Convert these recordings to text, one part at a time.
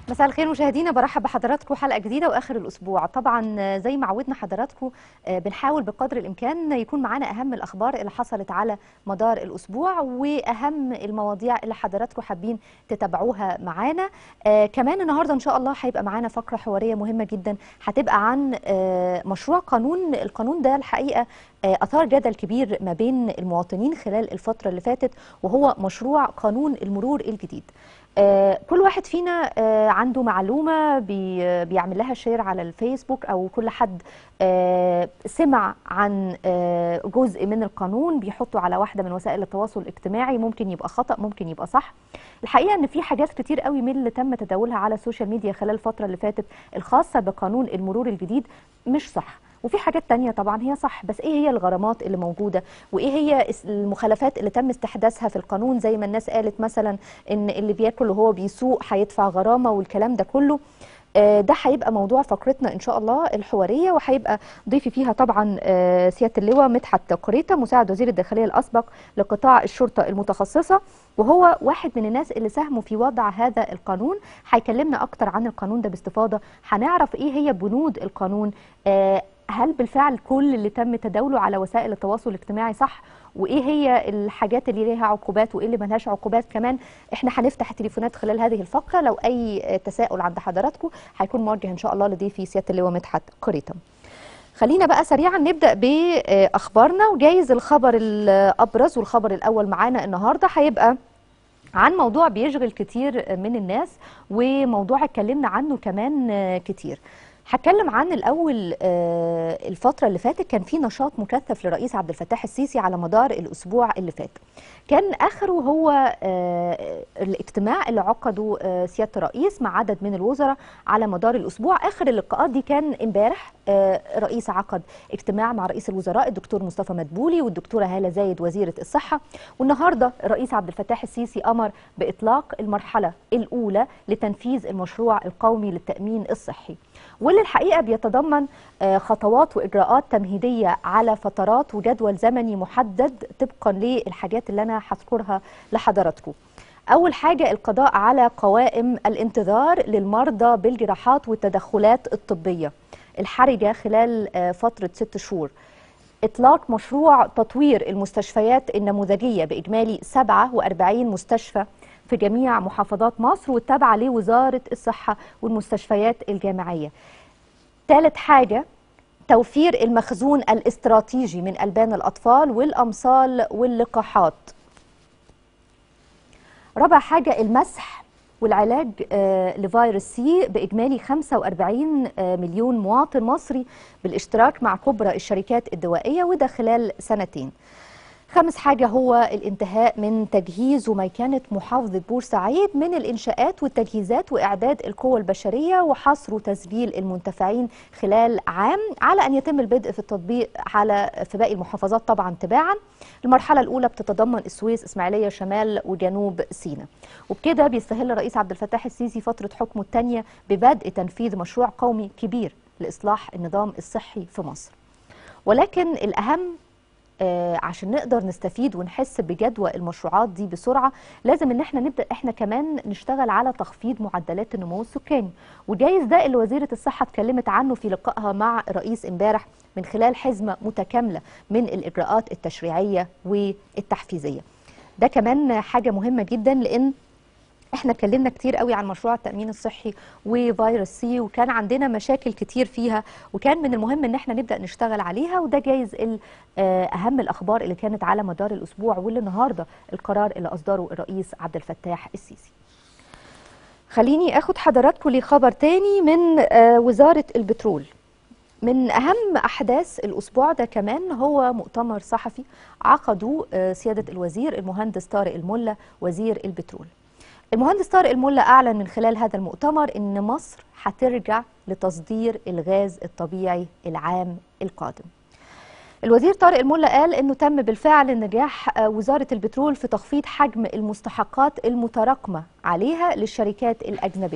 مساء الخير مشاهدينا برحب بحضراتكم حلقه جديده واخر الاسبوع طبعا زي ما عودنا حضراتكم بنحاول بقدر الامكان يكون معانا اهم الاخبار اللي حصلت على مدار الاسبوع واهم المواضيع اللي حضراتكم حابين تتابعوها معانا آه كمان النهارده ان شاء الله هيبقى معانا فقره حواريه مهمه جدا هتبقى عن آه مشروع قانون القانون ده الحقيقه آه اثار جدل كبير ما بين المواطنين خلال الفتره اللي فاتت وهو مشروع قانون المرور الجديد آه كل واحد فينا آه عنده معلومة بي بيعمل لها شير على الفيسبوك أو كل حد آه سمع عن جزء من القانون بيحطه على واحدة من وسائل التواصل الاجتماعي ممكن يبقى خطأ ممكن يبقى صح الحقيقة أن في حاجات كتير قوي من اللي تم تداولها على السوشيال ميديا خلال الفترة اللي فاتت الخاصة بقانون المرور الجديد مش صح وفي حاجات تانية طبعا هي صح بس ايه هي الغرامات اللي موجودة وايه هي المخالفات اللي تم استحداثها في القانون زي ما الناس قالت مثلا ان اللي بياكل وهو بيسوق هيدفع غرامة والكلام ده كله ده هيبقى موضوع فقرتنا ان شاء الله الحواريه وهيبقى ضيفي فيها طبعا سياده اللواء مدحت قريته مساعد وزير الداخليه الاسبق لقطاع الشرطه المتخصصه وهو واحد من الناس اللي ساهموا في وضع هذا القانون هيكلمنا اكتر عن القانون ده باستفاضه هنعرف ايه هي بنود القانون هل بالفعل كل اللي تم تداوله على وسائل التواصل الاجتماعي صح وايه هي الحاجات اللي ليها عقوبات وايه اللي ملهاش عقوبات كمان احنا هنفتح التليفونات خلال هذه الفقره لو اي تساؤل عند حضراتكم هيكون موجه ان شاء الله لضيفي سياده اللواء مدحت قريته خلينا بقى سريعا نبدا باخبارنا وجايز الخبر الابرز والخبر الاول معانا النهارده هيبقى عن موضوع بيشغل كتير من الناس وموضوع اتكلمنا عنه كمان كتير هتكلم عن الاول الفتره اللي فاتت كان في نشاط مكثف لرئيس عبد الفتاح السيسي على مدار الاسبوع اللي فات كان اخره هو الاجتماع اللي عقده سياده الرئيس مع عدد من الوزراء على مدار الاسبوع اخر اللقاءات دي كان امبارح رئيس عقد اجتماع مع رئيس الوزراء الدكتور مصطفى مدبولي والدكتوره هاله زايد وزيره الصحه والنهارده الرئيس عبد الفتاح السيسي امر باطلاق المرحله الاولى لتنفيذ المشروع القومي للتامين الصحي واللي الحقيقه بيتضمن خطوات واجراءات تمهيديه على فترات وجدول زمني محدد طبقا للحاجات اللي انا هذكرها لحضراتكم. اول حاجه القضاء على قوائم الانتظار للمرضى بالجراحات والتدخلات الطبيه الحرجه خلال فتره ست شهور. اطلاق مشروع تطوير المستشفيات النموذجيه باجمالي 47 مستشفى في جميع محافظات مصر والتابعة لوزارة الصحة والمستشفيات الجامعية ثالث حاجة توفير المخزون الاستراتيجي من ألبان الأطفال والأمصال واللقاحات رابع حاجة المسح والعلاج آه لفيروس سي بإجمالي 45 آه مليون مواطن مصري بالاشتراك مع كبرى الشركات الدوائية وده خلال سنتين خامس حاجة هو الانتهاء من تجهيز وميكنة محافظة بورسعيد من الإنشاءات والتجهيزات وإعداد القوى البشرية وحصر وتسجيل المنتفعين خلال عام على أن يتم البدء في التطبيق على في باقي المحافظات طبعا تباعا المرحلة الأولى بتتضمن السويس إسماعيلية شمال وجنوب سيناء وبكده بيستهل الرئيس عبد الفتاح السيسي فترة حكمه الثانية ببدء تنفيذ مشروع قومي كبير لإصلاح النظام الصحي في مصر ولكن الأهم آه عشان نقدر نستفيد ونحس بجدوى المشروعات دي بسرعه لازم ان احنا نبدا احنا كمان نشتغل على تخفيض معدلات النمو السكاني وجايز ده اللي وزيره الصحه اتكلمت عنه في لقائها مع الرئيس امبارح من خلال حزمه متكامله من الاجراءات التشريعيه والتحفيزيه ده كمان حاجه مهمه جدا لان احنا اتكلمنا كتير قوي عن مشروع التامين الصحي وفيروس سي وكان عندنا مشاكل كتير فيها وكان من المهم ان احنا نبدا نشتغل عليها وده جايز اهم الاخبار اللي كانت على مدار الاسبوع واللي النهارده القرار اللي اصدره الرئيس عبد الفتاح السيسي خليني اخد حضراتكم لخبر تاني من وزاره البترول من أهم أحداث الأسبوع ده كمان هو مؤتمر صحفي عقده سيادة الوزير المهندس طارق الملا وزير البترول المهندس طارق الملا أعلن من خلال هذا المؤتمر أن مصر هترجع لتصدير الغاز الطبيعي العام القادم الوزير طارق الملا قال أنه تم بالفعل نجاح وزارة البترول في تخفيض حجم المستحقات المتراكمة عليها للشركات الأجنبية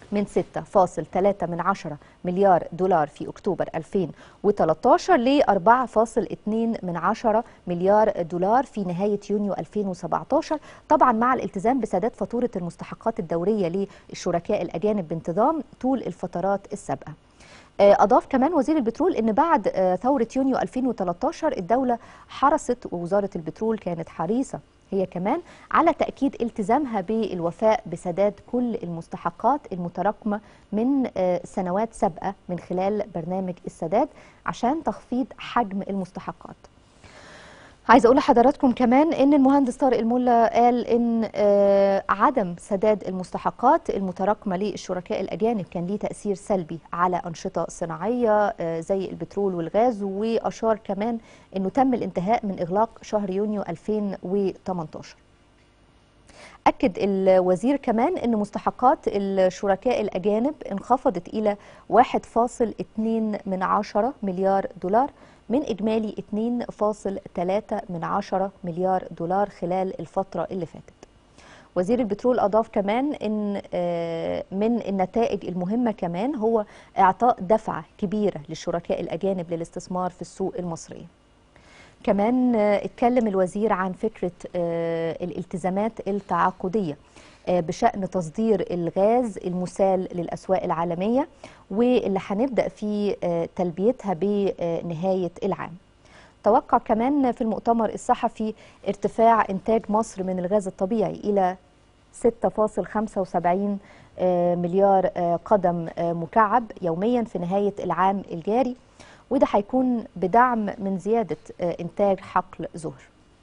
من 6.3 من عشرة مليار دولار في أكتوبر 2013 ل 4.2 من عشرة مليار دولار في نهاية يونيو 2017 طبعا مع الالتزام بسداد فاتورة المستحقات الدورية للشركاء الأجانب بانتظام طول الفترات السابقة أضاف كمان وزير البترول أن بعد ثورة يونيو 2013 الدولة حرصت ووزارة البترول كانت حريصة هي كمان على تأكيد التزامها بالوفاء بسداد كل المستحقات المتراكمة من سنوات سابقة من خلال برنامج السداد عشان تخفيض حجم المستحقات عايزه اقول لحضراتكم كمان ان المهندس طارق الملا قال ان عدم سداد المستحقات المتراكمه للشركاء الاجانب كان ليه تاثير سلبي على انشطه صناعيه زي البترول والغاز واشار كمان انه تم الانتهاء من اغلاق شهر يونيو 2018 أكد الوزير كمان أن مستحقات الشركاء الأجانب انخفضت إلى 1.2 من عشرة مليار دولار من إجمالي 2.3 من عشرة مليار دولار خلال الفترة اللي فاتت وزير البترول أضاف كمان أن من النتائج المهمة كمان هو إعطاء دفعة كبيرة للشركاء الأجانب للاستثمار في السوق المصرية كمان اتكلم الوزير عن فكرة الالتزامات التعاقدية بشأن تصدير الغاز المسال للأسواق العالمية واللي هنبدأ في تلبيتها بنهاية العام توقع كمان في المؤتمر الصحفي ارتفاع إنتاج مصر من الغاز الطبيعي إلى 6.75 مليار قدم مكعب يوميا في نهاية العام الجاري وده هيكون بدعم من زيادة إنتاج حقل زهر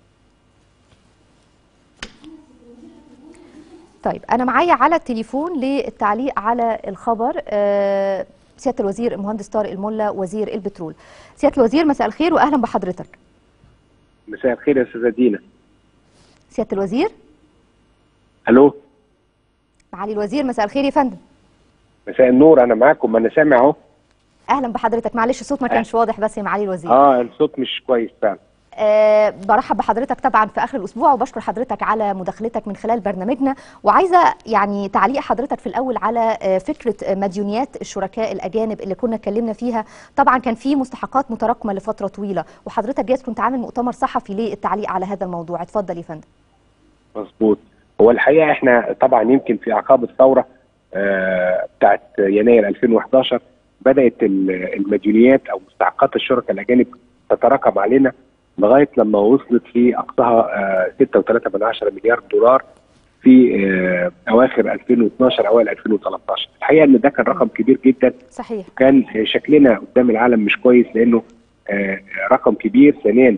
طيب أنا معايا على التليفون للتعليق على الخبر سيادة الوزير المهندس طارق الملا وزير البترول سيادة الوزير مساء الخير وأهلا بحضرتك مساء الخير يا أستاذة دينا سيادة الوزير ألو معالي الوزير مساء الخير يا فندم مساء النور أنا معاكم ما أنا سامع أهو اهلا بحضرتك معلش الصوت ما كانش واضح بس يا معالي الوزير اه الصوت مش كويس فعلا أه برحب بحضرتك طبعا في اخر الاسبوع وبشكر حضرتك على مداخلتك من خلال برنامجنا وعايزه يعني تعليق حضرتك في الاول على فكره مديونيات الشركاء الاجانب اللي كنا اتكلمنا فيها طبعا كان في مستحقات متراكمه لفتره طويله وحضرتك جايز كنت عامل مؤتمر صحفي للتعليق على هذا الموضوع اتفضل يا فندم مظبوط هو الحقيقه احنا طبعا يمكن في اعقاب الثوره آه بتاعت يناير 2011 بدات المديونيات او مستحقات الشركاء الاجانب تتراكم علينا لغايه لما وصلت في اقصاها 6.3 مليار دولار في اواخر 2012 اوائل 2013 الحقيقه ان ده كان رقم كبير جدا صحيح كان شكلنا قدام العالم مش كويس لانه رقم كبير ثانيا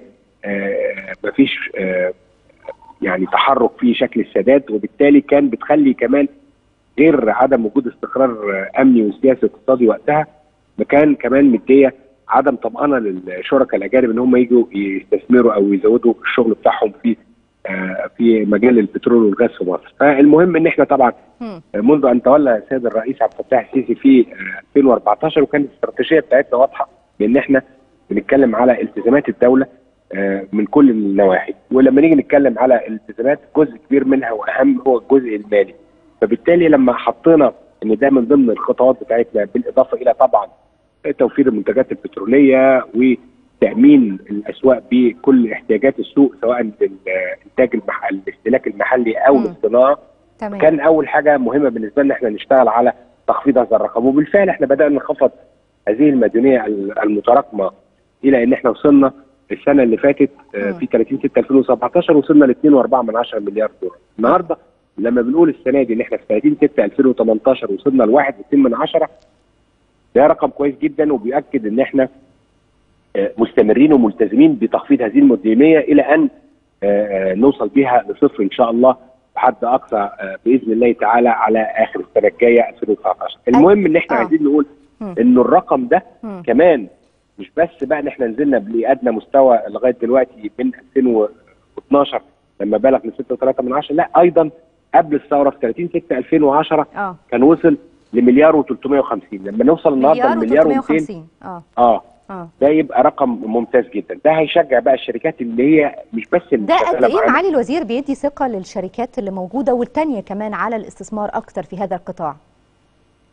مفيش يعني تحرك في شكل السداد وبالتالي كان بتخلي كمان غير عدم وجود استقرار امني وسياسي اقتصادي وقتها كان كمان مديه عدم طمانه للشركاء الاجانب ان هم يجوا يستثمروا او يزودوا الشغل بتاعهم في آه في مجال البترول والغاز في مصر فالمهم ان احنا طبعا منذ ان تولى السيد الرئيس عبد الفتاح السيسي في آه 2014 وكانت الاستراتيجيه بتاعتنا واضحه بان احنا بنتكلم على التزامات الدوله آه من كل النواحي ولما نيجي نتكلم على الالتزامات جزء كبير منها واهم هو الجزء المالي فبالتالي لما حطينا ان ده من ضمن الخطوات بتاعتنا بالاضافه الى طبعا توفير المنتجات البتروليه وتامين الاسواق بكل احتياجات السوق سواء الانتاج المحل الاستهلاك المحلي او الصناعه تمام. كان اول حاجه مهمه بالنسبه لنا احنا نشتغل على تخفيض هذا الرقم وبالفعل احنا بدانا نخفض هذه المديونيه المتراكمه الى ان احنا وصلنا السنه اللي فاتت في 30 6 2017 وصلنا ل 2.4 مليار دولار النهارده لما بنقول السنه دي ان احنا في 30 6 2018 وصلنا ل 1.2 من عشرة ده رقم كويس جدا وبيأكد ان احنا مستمرين وملتزمين بتخفيض هذه المديونيه الى ان نوصل بيها لصفر ان شاء الله بحد اقصى باذن الله تعالى على اخر السنه الجايه 2019 المهم ان احنا عايزين نقول انه الرقم ده كمان مش بس بقى ان احنا نزلنا لادنى مستوى لغايه دلوقتي من 2012 لما بلغ من 6.3 من عشرة لا ايضا قبل الثوره في 30 6 2010 اه كان وصل لمليار و350 لما نوصل النهارده لمليار و350 اه اه اه ده يبقى رقم ممتاز جدا ده هيشجع بقى الشركات اللي هي مش بس اللي ده قد شغالة ايه معانا. معالي الوزير بيدي ثقه للشركات اللي موجوده والتانيه كمان على الاستثمار اكتر في هذا القطاع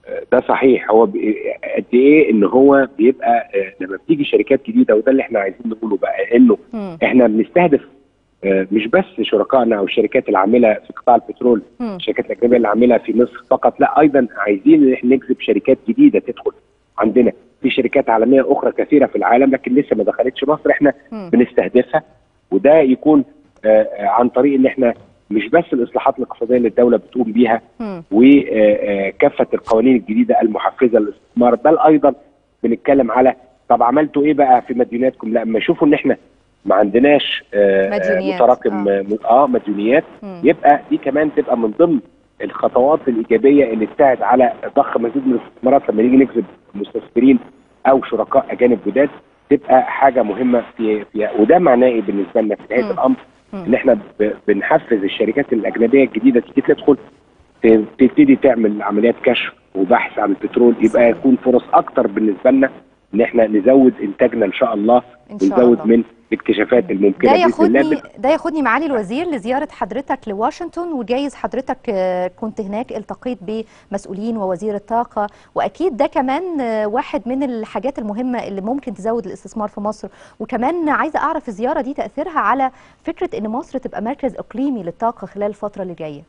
ده صحيح هو ب- قد ايه ان هو بيبقى آه، لما بتيجي شركات جديده وده اللي احنا عايزين نقوله بقى انه مم. احنا بنستهدف آه، مش بس شركائنا او الشركات العامله في قطاع البترول مم. الشركات الاجنبيه اللي عامله في مصر فقط لا ايضا عايزين ان احنا نجذب شركات جديده تدخل عندنا في شركات عالميه اخرى كثيره في العالم لكن لسه ما دخلتش مصر احنا مم. بنستهدفها وده يكون آه، آه، عن طريق ان احنا مش بس الاصلاحات الاقتصاديه اللي الدوله بتقوم بيها مم. وكافه القوانين الجديده المحفزه للاستثمار بل ايضا بنتكلم على طب عملتوا ايه بقى في مديوناتكم لا اما يشوفوا ان احنا ما عندناش آه، آه، مديونيات، متراكم آه. اه, م- آه مديونيات مم. يبقى دي كمان تبقى من ضمن الخطوات الايجابيه اللي تساعد على ضخ مزيد من الاستثمارات لما نيجي نجذب مستثمرين او شركاء اجانب جداد تبقى حاجه مهمه في فيها وده معناه ايه بالنسبه لنا في نهايه مم. الامر مم. ان احنا ب- بنحفز الشركات الاجنبيه الجديده تيجي تدخل ت- تبتدي تعمل عمليات كشف وبحث عن البترول يبقى صحيح. يكون فرص اكتر بالنسبه لنا ان احنا نزود انتاجنا ان شاء الله إن شاء ونزود الله. من الاكتشافات الممكنه ده باذن الله ياخدني ده ياخدني معالي الوزير لزياره حضرتك لواشنطن وجايز حضرتك آه، كنت هناك التقيت بمسؤولين ووزير الطاقه واكيد ده كمان آه، واحد من الحاجات المهمه اللي ممكن تزود الاستثمار في مصر وكمان عايزه اعرف الزياره دي تاثيرها على فكره ان مصر تبقى مركز اقليمي للطاقه خلال الفتره اللي جايه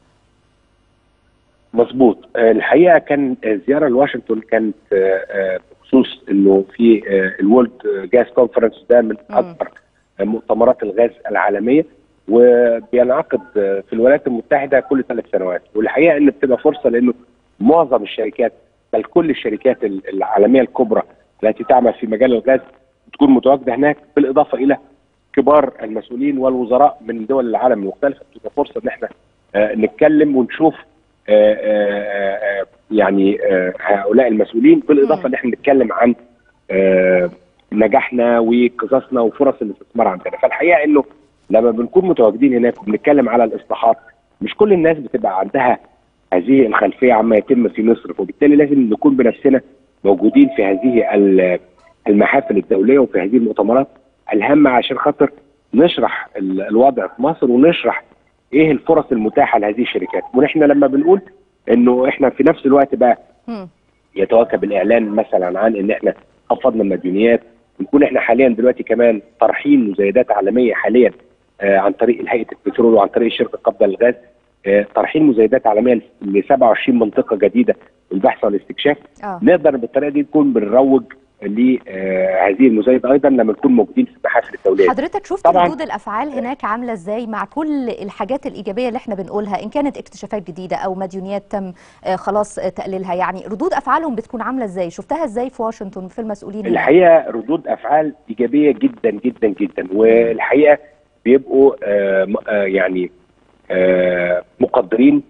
مظبوط آه، الحقيقه كان آه، زياره لواشنطن كانت آه، آه، بخصوص انه في الورلد جاز كونفرنس ده من مم. اكبر آه، مؤتمرات الغاز العالميه وبينعقد آه، في الولايات المتحده كل ثلاث سنوات والحقيقه ان بتبقى فرصه لانه معظم الشركات بل كل الشركات ال- العالميه الكبرى التي تعمل في مجال الغاز تكون متواجده هناك بالاضافه الى كبار المسؤولين والوزراء من دول العالم المختلفه بتبقى فرصه ان احنا آه، نتكلم ونشوف آه، آه، آه، يعني آه، هؤلاء المسؤولين بالاضافه مم. ان احنا نتكلم عن آه، نجاحنا وقصصنا وفرص الاستثمار عندنا فالحقيقه انه لما بنكون متواجدين هناك وبنتكلم على الاصلاحات مش كل الناس بتبقى عندها هذه الخلفيه عما يتم في مصر وبالتالي لازم نكون بنفسنا موجودين في هذه ال- المحافل الدوليه وفي هذه المؤتمرات الهامه عشان خاطر نشرح ال- الوضع في مصر ونشرح ايه الفرص المتاحه لهذه الشركات ونحن لما بنقول انه احنا في نفس الوقت بقى مم. يتواكب الاعلان مثلا عن ان احنا خفضنا المديونيات ونكون احنا حاليا دلوقتي كمان طرحين مزايدات عالميه حاليا آه عن طريق هيئه البترول وعن طريق شركه قبضه الغاز آه طرحين مزايدات عالميه ل 27 منطقه جديده للبحث والاستكشاف اه نقدر بالطريقه دي نكون بنروج لهذه المزايده ايضا لما نكون موجودين في المحافل الدوليه حضرتك شفت طبعاً. ردود الافعال هناك عامله ازاي مع كل الحاجات الايجابيه اللي احنا بنقولها ان كانت اكتشافات جديده او مديونيات تم آه، خلاص آه، تقليلها يعني ردود افعالهم بتكون عامله ازاي شفتها ازاي في واشنطن في المسؤولين هناك؟ الحقيقه ردود افعال ايجابيه جدا جدا جدا والحقيقه بيبقوا آه م- آه يعني آه مقدرين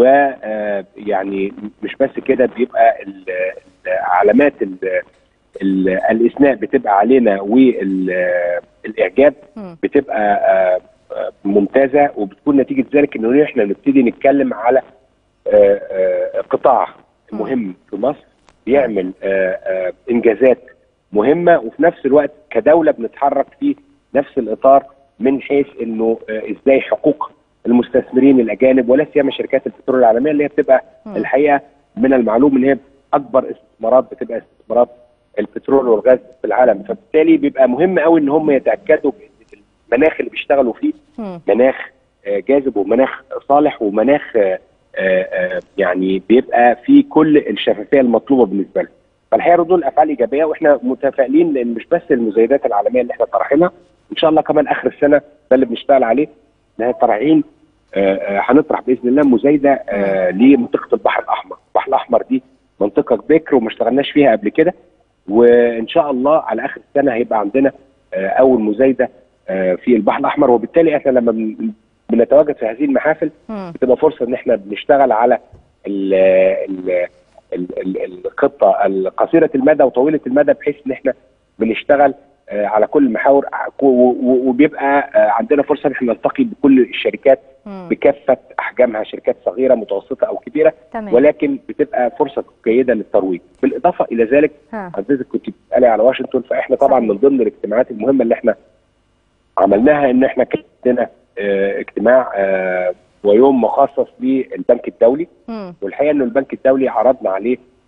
ويعني مش بس كده بيبقى ال- ال- علامات ال- ال- الاثناء بتبقى علينا والاعجاب مم. بتبقى آه، آه، ممتازه وبتكون نتيجه ذلك انه احنا نبتدي نتكلم على آه، آه، قطاع مهم في مصر بيعمل آه، آه، انجازات مهمه وفي نفس الوقت كدوله بنتحرك في نفس الاطار من حيث انه آه، ازاي حقوق المستثمرين الاجانب ولا سيما شركات البترول العالميه اللي هي بتبقى مم. الحقيقه من المعلوم ان هي اكبر استثمارات بتبقى استثمارات البترول والغاز في العالم فبالتالي بيبقى مهم قوي ان هم يتاكدوا بان المناخ اللي بيشتغلوا فيه مم. مناخ آه، جاذب ومناخ صالح ومناخ آه، آه، آه، يعني بيبقى فيه كل الشفافيه المطلوبه بالنسبه لهم. فالحقيقه ردود الافعال ايجابيه واحنا متفائلين لان مش بس المزايدات العالميه اللي احنا طرحناها ان شاء الله كمان اخر السنه ده اللي بنشتغل عليه ان احنا طالعين آه، آه، هنطرح باذن الله مزايده آه، لمنطقه البحر الاحمر، البحر الاحمر دي منطقه بكر وما اشتغلناش فيها قبل كده وان شاء الله على اخر السنه هيبقى عندنا آه، اول مزايده آه، في البحر الاحمر وبالتالي احنا لما بن- بنتواجد في هذه المحافل مم. بتبقى فرصه ان احنا بنشتغل على ال ال ال- ال- الخطه القصيره المدى وطويله المدى بحيث ان احنا بنشتغل آه، على كل المحاور و- و- وبيبقى آه، عندنا فرصه ان احنا نلتقي بكل الشركات مم. بكافه احجامها شركات صغيره متوسطه او كبيره تمام ولكن بتبقى فرصه جيده للترويج بالاضافه الى ذلك ها. حضرتك كنت بتسالي على واشنطن فاحنا طبعا صحيح. من ضمن الاجتماعات المهمه اللي احنا عملناها ان احنا كان عندنا آه، اجتماع آه، ويوم مخصص للبنك الدولي مم. والحقيقه انه البنك الدولي عرضنا عليه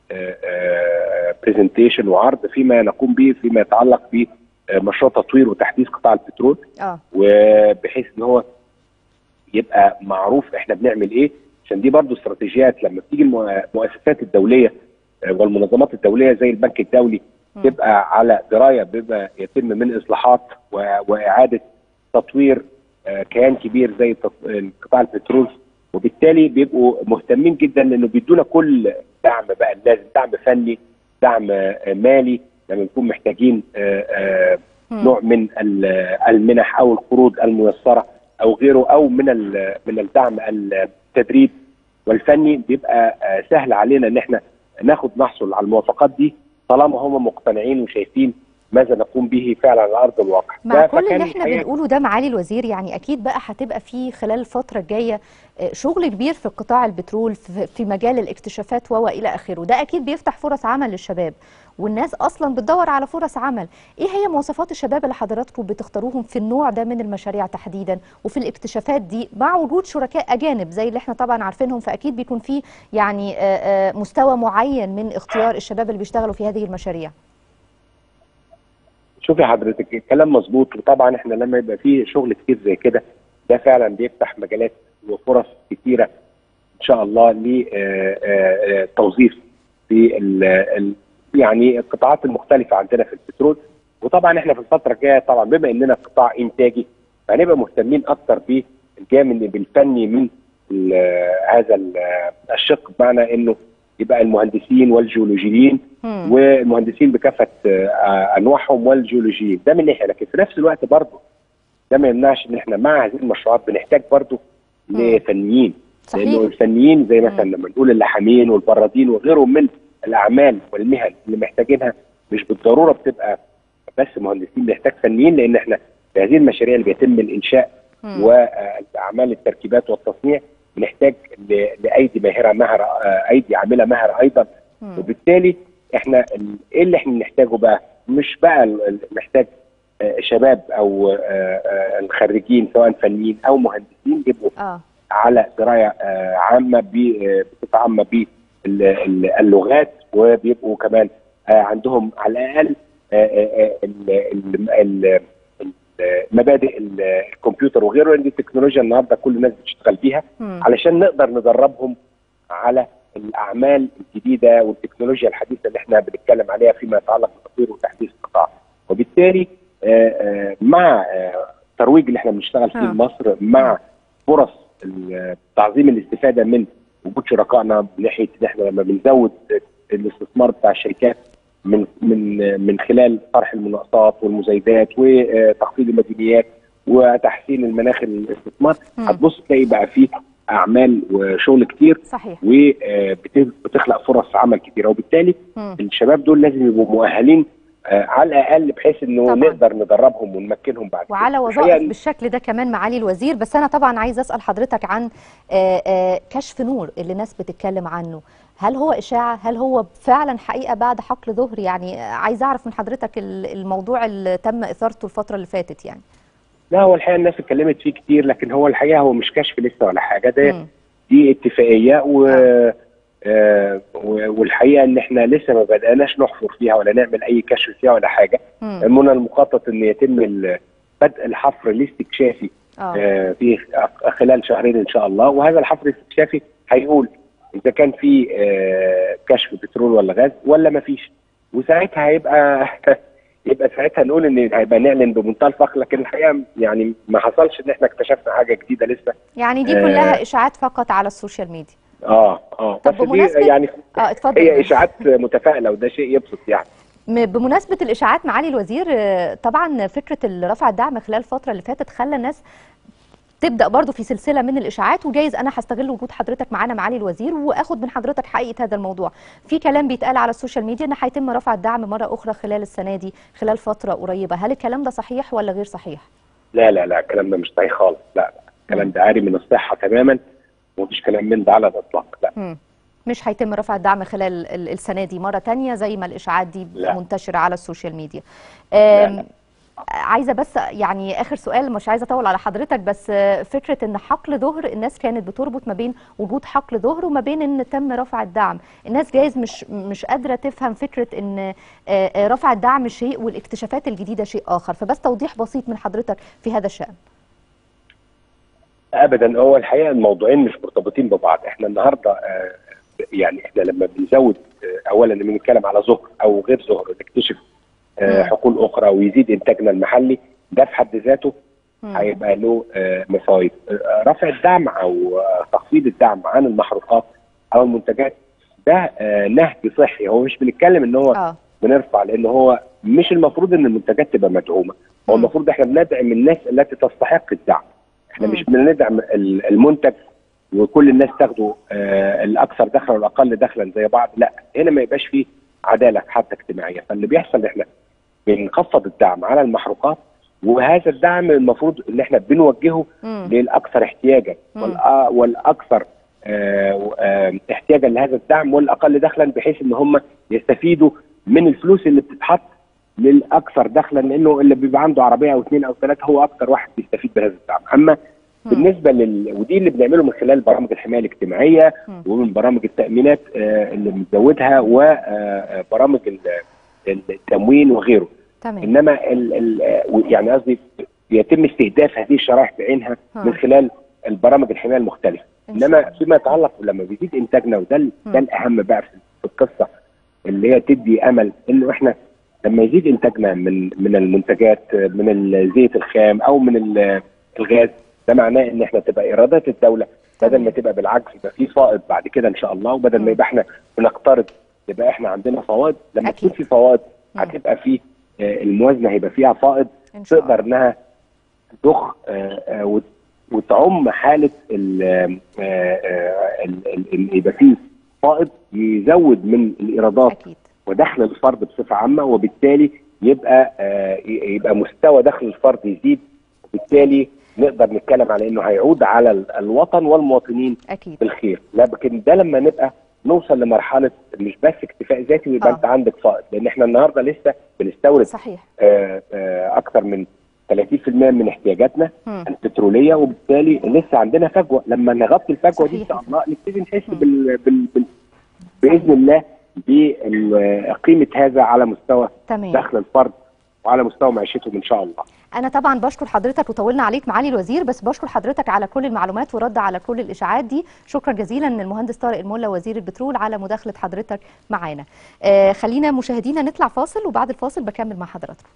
برزنتيشن وعرض فيما نقوم به فيما يتعلق بمشروع تطوير وتحديث قطاع البترول اه وبحيث ان هو يبقى معروف احنا بنعمل ايه عشان دي برضو استراتيجيات لما بتيجي المؤسسات الدوليه آه، والمنظمات الدوليه زي البنك الدولي مم. تبقى على درايه بما يتم من اصلاحات و- واعاده تطوير آه، كيان كبير زي تط- قطاع البترول وبالتالي بيبقوا مهتمين جدا لانه بيدونا كل دعم بقى لازم دعم فني دعم آه، مالي لما نكون محتاجين آه، آه، مم. نوع من ال- المنح او القروض الميسره او غيره او من ال- من الدعم التدريب والفني بيبقى آه، سهل علينا ان احنا ناخد نحصل على الموافقات دي طالما هم مقتنعين وشايفين ماذا نقوم به فعلا على ارض الواقع مع ده كل فكان اللي احنا الحقيقة بنقوله ده معالي الوزير يعني اكيد بقى هتبقى في خلال الفتره الجايه آه، شغل كبير في قطاع البترول في في مجال الاكتشافات و الى اخره ده اكيد بيفتح فرص عمل للشباب والناس اصلا بتدور على فرص عمل ايه هي مواصفات الشباب اللي حضراتكم بتختاروهم في النوع ده من المشاريع تحديدا وفي الاكتشافات دي مع وجود شركاء اجانب زي اللي احنا طبعا عارفينهم فاكيد بيكون في يعني آه، آه، مستوى معين من اختيار الشباب اللي بيشتغلوا في هذه المشاريع شوفي حضرتك الكلام مظبوط وطبعا احنا لما يبقى فيه شغل كتير زي كده ده فعلا بيفتح مجالات وفرص كتيره ان شاء الله للتوظيف في ال- ال- يعني القطاعات المختلفه عندنا في البترول وطبعا احنا في الفتره الجايه طبعا بما اننا قطاع انتاجي فهنبقى مهتمين اكتر بالجانب الفني من ال- هذا ال- الشق بمعنى انه يبقى المهندسين والجيولوجيين مم. والمهندسين بكافه آه، انواعهم والجيولوجيين ده من ناحيه لكن في نفس الوقت برضه ده ما يمنعش ان احنا مع هذه المشروعات بنحتاج برضه مم. لفنيين لانه صحيح الفنيين زي مثلا مم. لما نقول اللحامين والبرادين وغيرهم من الاعمال والمهن اللي محتاجينها مش بالضروره بتبقى بس مهندسين بنحتاج فنيين لان احنا في هذه المشاريع اللي بيتم الانشاء مم. واعمال التركيبات والتصنيع بنحتاج ل- لايدي ماهره مهره آه، ايدي عامله مهره ايضا مم. وبالتالي احنا ال- ايه اللي احنا بنحتاجه بقى؟ مش بقى ال- ال- محتاج آه، شباب او آه، آه، الخريجين سواء فنيين او مهندسين يبقوا اه على درايه آه، عامه ب- آه، بصفه عامه باللغات وبيبقوا كمان آه، عندهم على الاقل آه، آه، ال- ال- ال- ال- مبادئ ال- الكمبيوتر وغيره لان دي التكنولوجيا النهارده كل الناس بتشتغل بيها مم. علشان نقدر ندربهم على الاعمال الجديده والتكنولوجيا الحديثه اللي احنا بنتكلم عليها فيما يتعلق بتطوير وتحديث القطاع وبالتالي آه، آه، مع آه، الترويج اللي احنا بنشتغل فيه آه. في مصر مع فرص ال- تعظيم الاستفاده من وجود شركائنا من ناحيه ان احنا لما بنزود الاستثمار بتاع الشركات من من من خلال طرح المناقصات والمزايدات وتخفيض المديونيات وتحسين المناخ الاستثمار مم. هتبص تلاقي بقى فيه اعمال وشغل كتير صحيح وبتخلق فرص عمل كتيره وبالتالي مم. الشباب دول لازم يبقوا مؤهلين آه، على الاقل بحيث انه طبعاً. نقدر ندربهم ونمكنهم بعد كده. وعلى الحقيقة وظائف إن- بالشكل ده كمان معالي الوزير بس انا طبعا عايز اسال حضرتك عن آه، آه، كشف نور اللي الناس بتتكلم عنه هل هو اشاعه هل هو فعلا حقيقه بعد حقل ظهر يعني آه، عايز اعرف من حضرتك ال- الموضوع اللي تم اثارته الفتره اللي فاتت يعني لا هو الحقيقه الناس اتكلمت فيه كتير لكن هو الحقيقه هو مش كشف لسه ولا حاجه ده مم. دي اتفاقيه و آه. آه و- والحقيقه ان احنا لسه ما بداناش نحفر فيها ولا نعمل اي كشف فيها ولا حاجه مم. من المخطط ان يتم ال- بدء الحفر الاستكشافي اه آه، في خلال شهرين ان شاء الله وهذا الحفر الاستكشافي هيقول اذا كان في آه، كشف بترول ولا غاز ولا ما فيش وساعتها هيبقى يبقى ساعتها نقول ان هيبقى نعلن بمنتهى الفخر لكن الحقيقه يعني ما حصلش ان احنا اكتشفنا حاجه جديده لسه يعني دي آه. كلها اشاعات فقط على السوشيال ميديا اه اه طب بس دي بمناسبة- يعني اه اتفضل هي اشاعات متفائله وده شيء يبسط يعني م- بمناسبة الإشاعات معالي الوزير آه، طبعا فكرة ال- رفع الدعم خلال الفترة اللي فاتت خلى الناس تبدأ برضو في سلسلة من الإشاعات وجايز أنا هستغل وجود حضرتك معانا معالي الوزير وأخد من حضرتك حقيقة هذا الموضوع في كلام بيتقال على السوشيال ميديا أن هيتم رفع الدعم مرة أخرى خلال السنة دي خلال فترة قريبة هل الكلام ده صحيح ولا غير صحيح؟ لا لا لا الكلام ده مش صحيح خالص لا لا الكلام ده عاري من الصحه تماما ومفيش كلام من ده على الاطلاق لا مم. مش هيتم رفع الدعم خلال ال- السنة دي مرة تانية زي ما الإشاعات دي لا. منتشرة على السوشيال ميديا لا، آم، لا. عايزه بس يعني اخر سؤال مش عايزه اطول على حضرتك بس آه، فكره ان حقل ظهر الناس كانت بتربط ما بين وجود حقل ظهر وما بين ان تم رفع الدعم الناس جايز مش مش قادره تفهم فكره ان آه، آه، رفع الدعم شيء والاكتشافات الجديده شيء اخر فبس توضيح بسيط من حضرتك في هذا الشان ابدا هو الحقيقه الموضوعين مش مرتبطين ببعض احنا النهارده آه، يعني احنا لما بنزود آه، اولا لما بنتكلم على ظهر او غير ظهر ونكتشف آه، مم. حقول اخرى ويزيد انتاجنا المحلي ده في حد ذاته مم. هيبقى له آه، مفاويد آه، رفع الدعم او آه، تخفيض الدعم عن المحروقات او المنتجات ده آه، نهج صحي هو مش بنتكلم ان هو اه بنرفع لان هو مش المفروض ان المنتجات تبقى مدعومه هو مم. المفروض احنا بندعم الناس التي تستحق الدعم احنا مم. مش بندعم ال- المنتج وكل الناس تاخده آه الاكثر دخلا والاقل دخلا زي بعض لا هنا ما يبقاش فيه عداله حتى اجتماعيه فاللي بيحصل احنا بنخفض الدعم على المحروقات وهذا الدعم المفروض ان احنا بنوجهه مم. للاكثر احتياجا مم. والأ- والاكثر آه، آه، احتياجا لهذا الدعم والاقل دخلا بحيث ان هم يستفيدوا من الفلوس اللي بتتحط للاكثر دخلا لانه اللي بيبقى عنده عربيه او اثنين او ثلاثه هو اكثر واحد بيستفيد بهذا الدعم اما مم. بالنسبه لل ودي اللي بنعمله من خلال برامج الحمايه الاجتماعيه مم. ومن برامج التامينات آه، اللي بنزودها وبرامج التموين وغيره تمام انما ال ال يعني قصدي يتم استهداف هذه الشرائح بعينها ها. من خلال البرامج الحمايه المختلفه إن شاء انما الله. فيما يتعلق لما بيزيد انتاجنا وده ال- مم. ده الاهم بقى في في القصه اللي هي تدي امل انه احنا لما يزيد انتاجنا من من المنتجات من الزيت الخام او من ال- الغاز ده معناه ان احنا تبقى ايرادات الدوله بدل تمام. ما تبقى بالعكس يبقى في فائض بعد كده ان شاء الله وبدل مم. ما يبقى احنا بنقترض يبقى احنا عندنا فوائد لما أكيد. تكون في فوائد مم. هتبقى في آه، الموازنه هيبقى فيها فائض ان شاء الله تقدر انها تضخ آه، آه، وت- وتعم حاله ال آه، آه، ال- ال- ان يبقى فيه فائض يزود من الايرادات اكيد ودخل الفرد بصفه عامه وبالتالي يبقى آه، ي- يبقى مستوى دخل الفرد يزيد وبالتالي نقدر نتكلم على انه هيعود على ال- الوطن والمواطنين اكيد بالخير لكن ده لما نبقى نوصل لمرحله مش بس اكتفاء ذاتي ويبقى آه. انت عندك فائض لان احنا النهارده لسه بنستورد صحيح آه، آه، اكثر من 30% من احتياجاتنا مم. البتروليه وبالتالي لسه عندنا فجوه لما نغطي الفجوه دي ان صحيح. شاء الله نبتدي نحس مم. بال... بال... بال... باذن الله بقيمه هذا على مستوى تمام دخل الفرد وعلى مستوى معيشتهم ان شاء الله انا طبعا بشكر حضرتك وطولنا عليك معالي الوزير بس بشكر حضرتك على كل المعلومات ورد على كل الاشاعات دي شكرا جزيلا المهندس طارق الملا وزير البترول على مداخله حضرتك معانا آه خلينا مشاهدينا نطلع فاصل وبعد الفاصل بكمل مع حضراتكم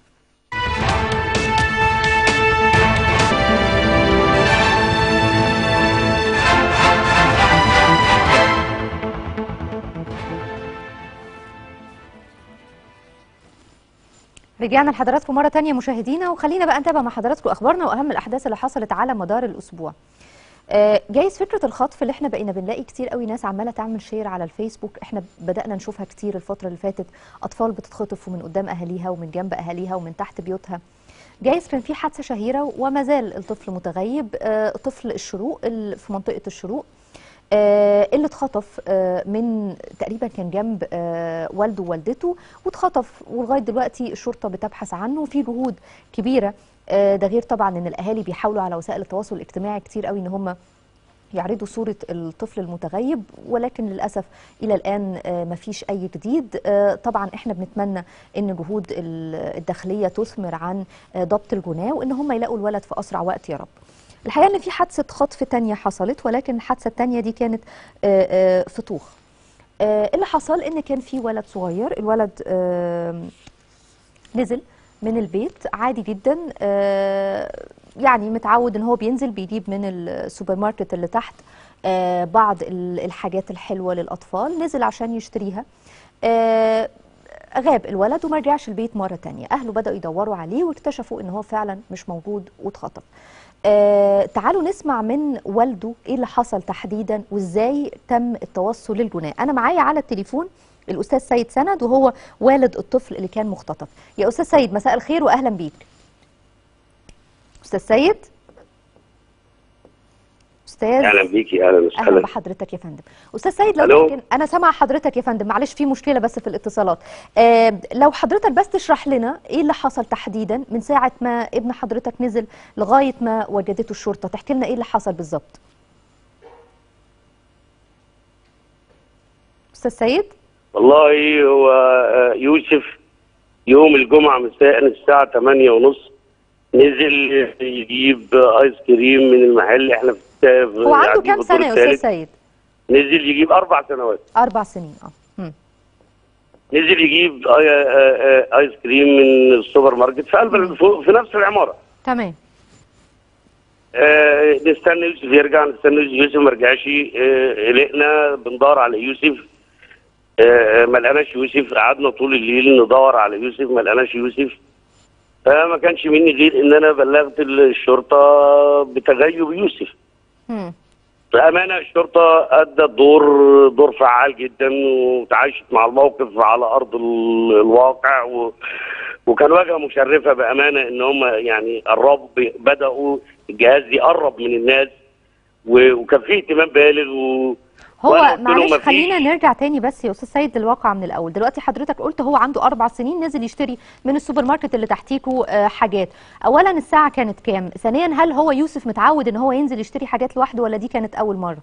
رجعنا لحضراتكم مرة تانية مشاهدينا وخلينا بقى نتابع مع حضراتكم أخبارنا وأهم الأحداث اللي حصلت على مدار الأسبوع. آه، جايز فكرة الخطف اللي احنا بقينا بنلاقي كتير قوي ناس عمالة تعمل شير على الفيسبوك احنا بدأنا نشوفها كتير الفترة اللي فاتت أطفال بتتخطف ومن قدام أهاليها ومن جنب أهاليها ومن تحت بيوتها. جايز كان في حادثة شهيرة وما زال الطفل متغيب آه، طفل الشروق ال- في منطقة الشروق آه، اللي اتخطف آه، من تقريبا كان جنب آه، والده ووالدته واتخطف ولغايه دلوقتي الشرطه بتبحث عنه وفي جهود كبيره آه، ده غير طبعا ان الاهالي بيحاولوا على وسائل التواصل الاجتماعي كتير قوي ان هم يعرضوا صورة الطفل المتغيب ولكن للأسف إلى الآن آه، مفيش أي جديد آه، طبعا إحنا بنتمنى أن جهود ال- الداخلية تثمر عن آه، ضبط الجناه وأن هم يلاقوا الولد في أسرع وقت يا رب الحقيقة أن في حادثة خطف تانية حصلت ولكن الحادثة التانية دي كانت آه، آه، في طوخ آه، اللي حصل ان كان في ولد صغير الولد آم، نزل من البيت عادي جدا آه، يعني متعود ان هو بينزل بيجيب من السوبر ماركت اللي تحت آه، بعض ال- الحاجات الحلوه للاطفال نزل عشان يشتريها آه، غاب الولد وما رجعش البيت مره تانية اهله بداوا يدوروا عليه واكتشفوا ان هو فعلا مش موجود واتخطف آه تعالوا نسمع من والده ايه اللي حصل تحديدا وازاي تم التوصل للجناه انا معايا على التليفون الاستاذ سيد سند وهو والد الطفل اللي كان مختطف يا استاذ سيد مساء الخير واهلا بيك استاذ سيد استاذ اهلا بيكي اهلا اهلا وسهلا بحضرتك يا فندم استاذ سيد لو ألو. ممكن انا سامعه حضرتك يا فندم معلش في مشكله بس في الاتصالات آه لو حضرتك بس تشرح لنا ايه اللي حصل تحديدا من ساعه ما ابن حضرتك نزل لغايه ما وجدته الشرطه تحكي لنا ايه اللي حصل بالظبط استاذ سيد والله هو آه، يوسف يوم الجمعة مساء الساعة 8 ونص نزل يجيب ايس كريم من المحل احنا في في- هو عنده قاعدين كام في الدور سنه يا استاذ الثالث. سيد نزل يجيب اربع سنوات اربع سنين اه مم. نزل يجيب آي- آه، آه، ايس كريم من السوبر ماركت في قلب في في نفس العمارة تمام آه، نستنى يوسف يرجع نستنى يوسف ما رجعش آه، قلقنا بندور على يوسف آه، ما لقناش يوسف قعدنا طول الليل ندور على يوسف ما لقناش يوسف فما كانش مني غير ان انا بلغت الشرطه بتغيب يوسف مم. بامانه الشرطه ادت دور دور فعال جدا وتعايشت مع الموقف على ارض ال- الواقع و وكان واجهه مشرفه بامانه ان هم يعني قربوا بداوا الجهاز يقرب من الناس و- وكان فيه اهتمام بالغ و هو وأنا قلت له معلش مفيش. خلينا نرجع تاني بس يا استاذ سيد للواقع من الاول دلوقتي حضرتك قلت هو عنده اربع سنين نزل يشتري من السوبر ماركت اللي تحتيكوا آه، حاجات اولا الساعه كانت كام ثانيا هل هو يوسف متعود ان هو ينزل يشتري حاجات لوحده ولا دي كانت اول مره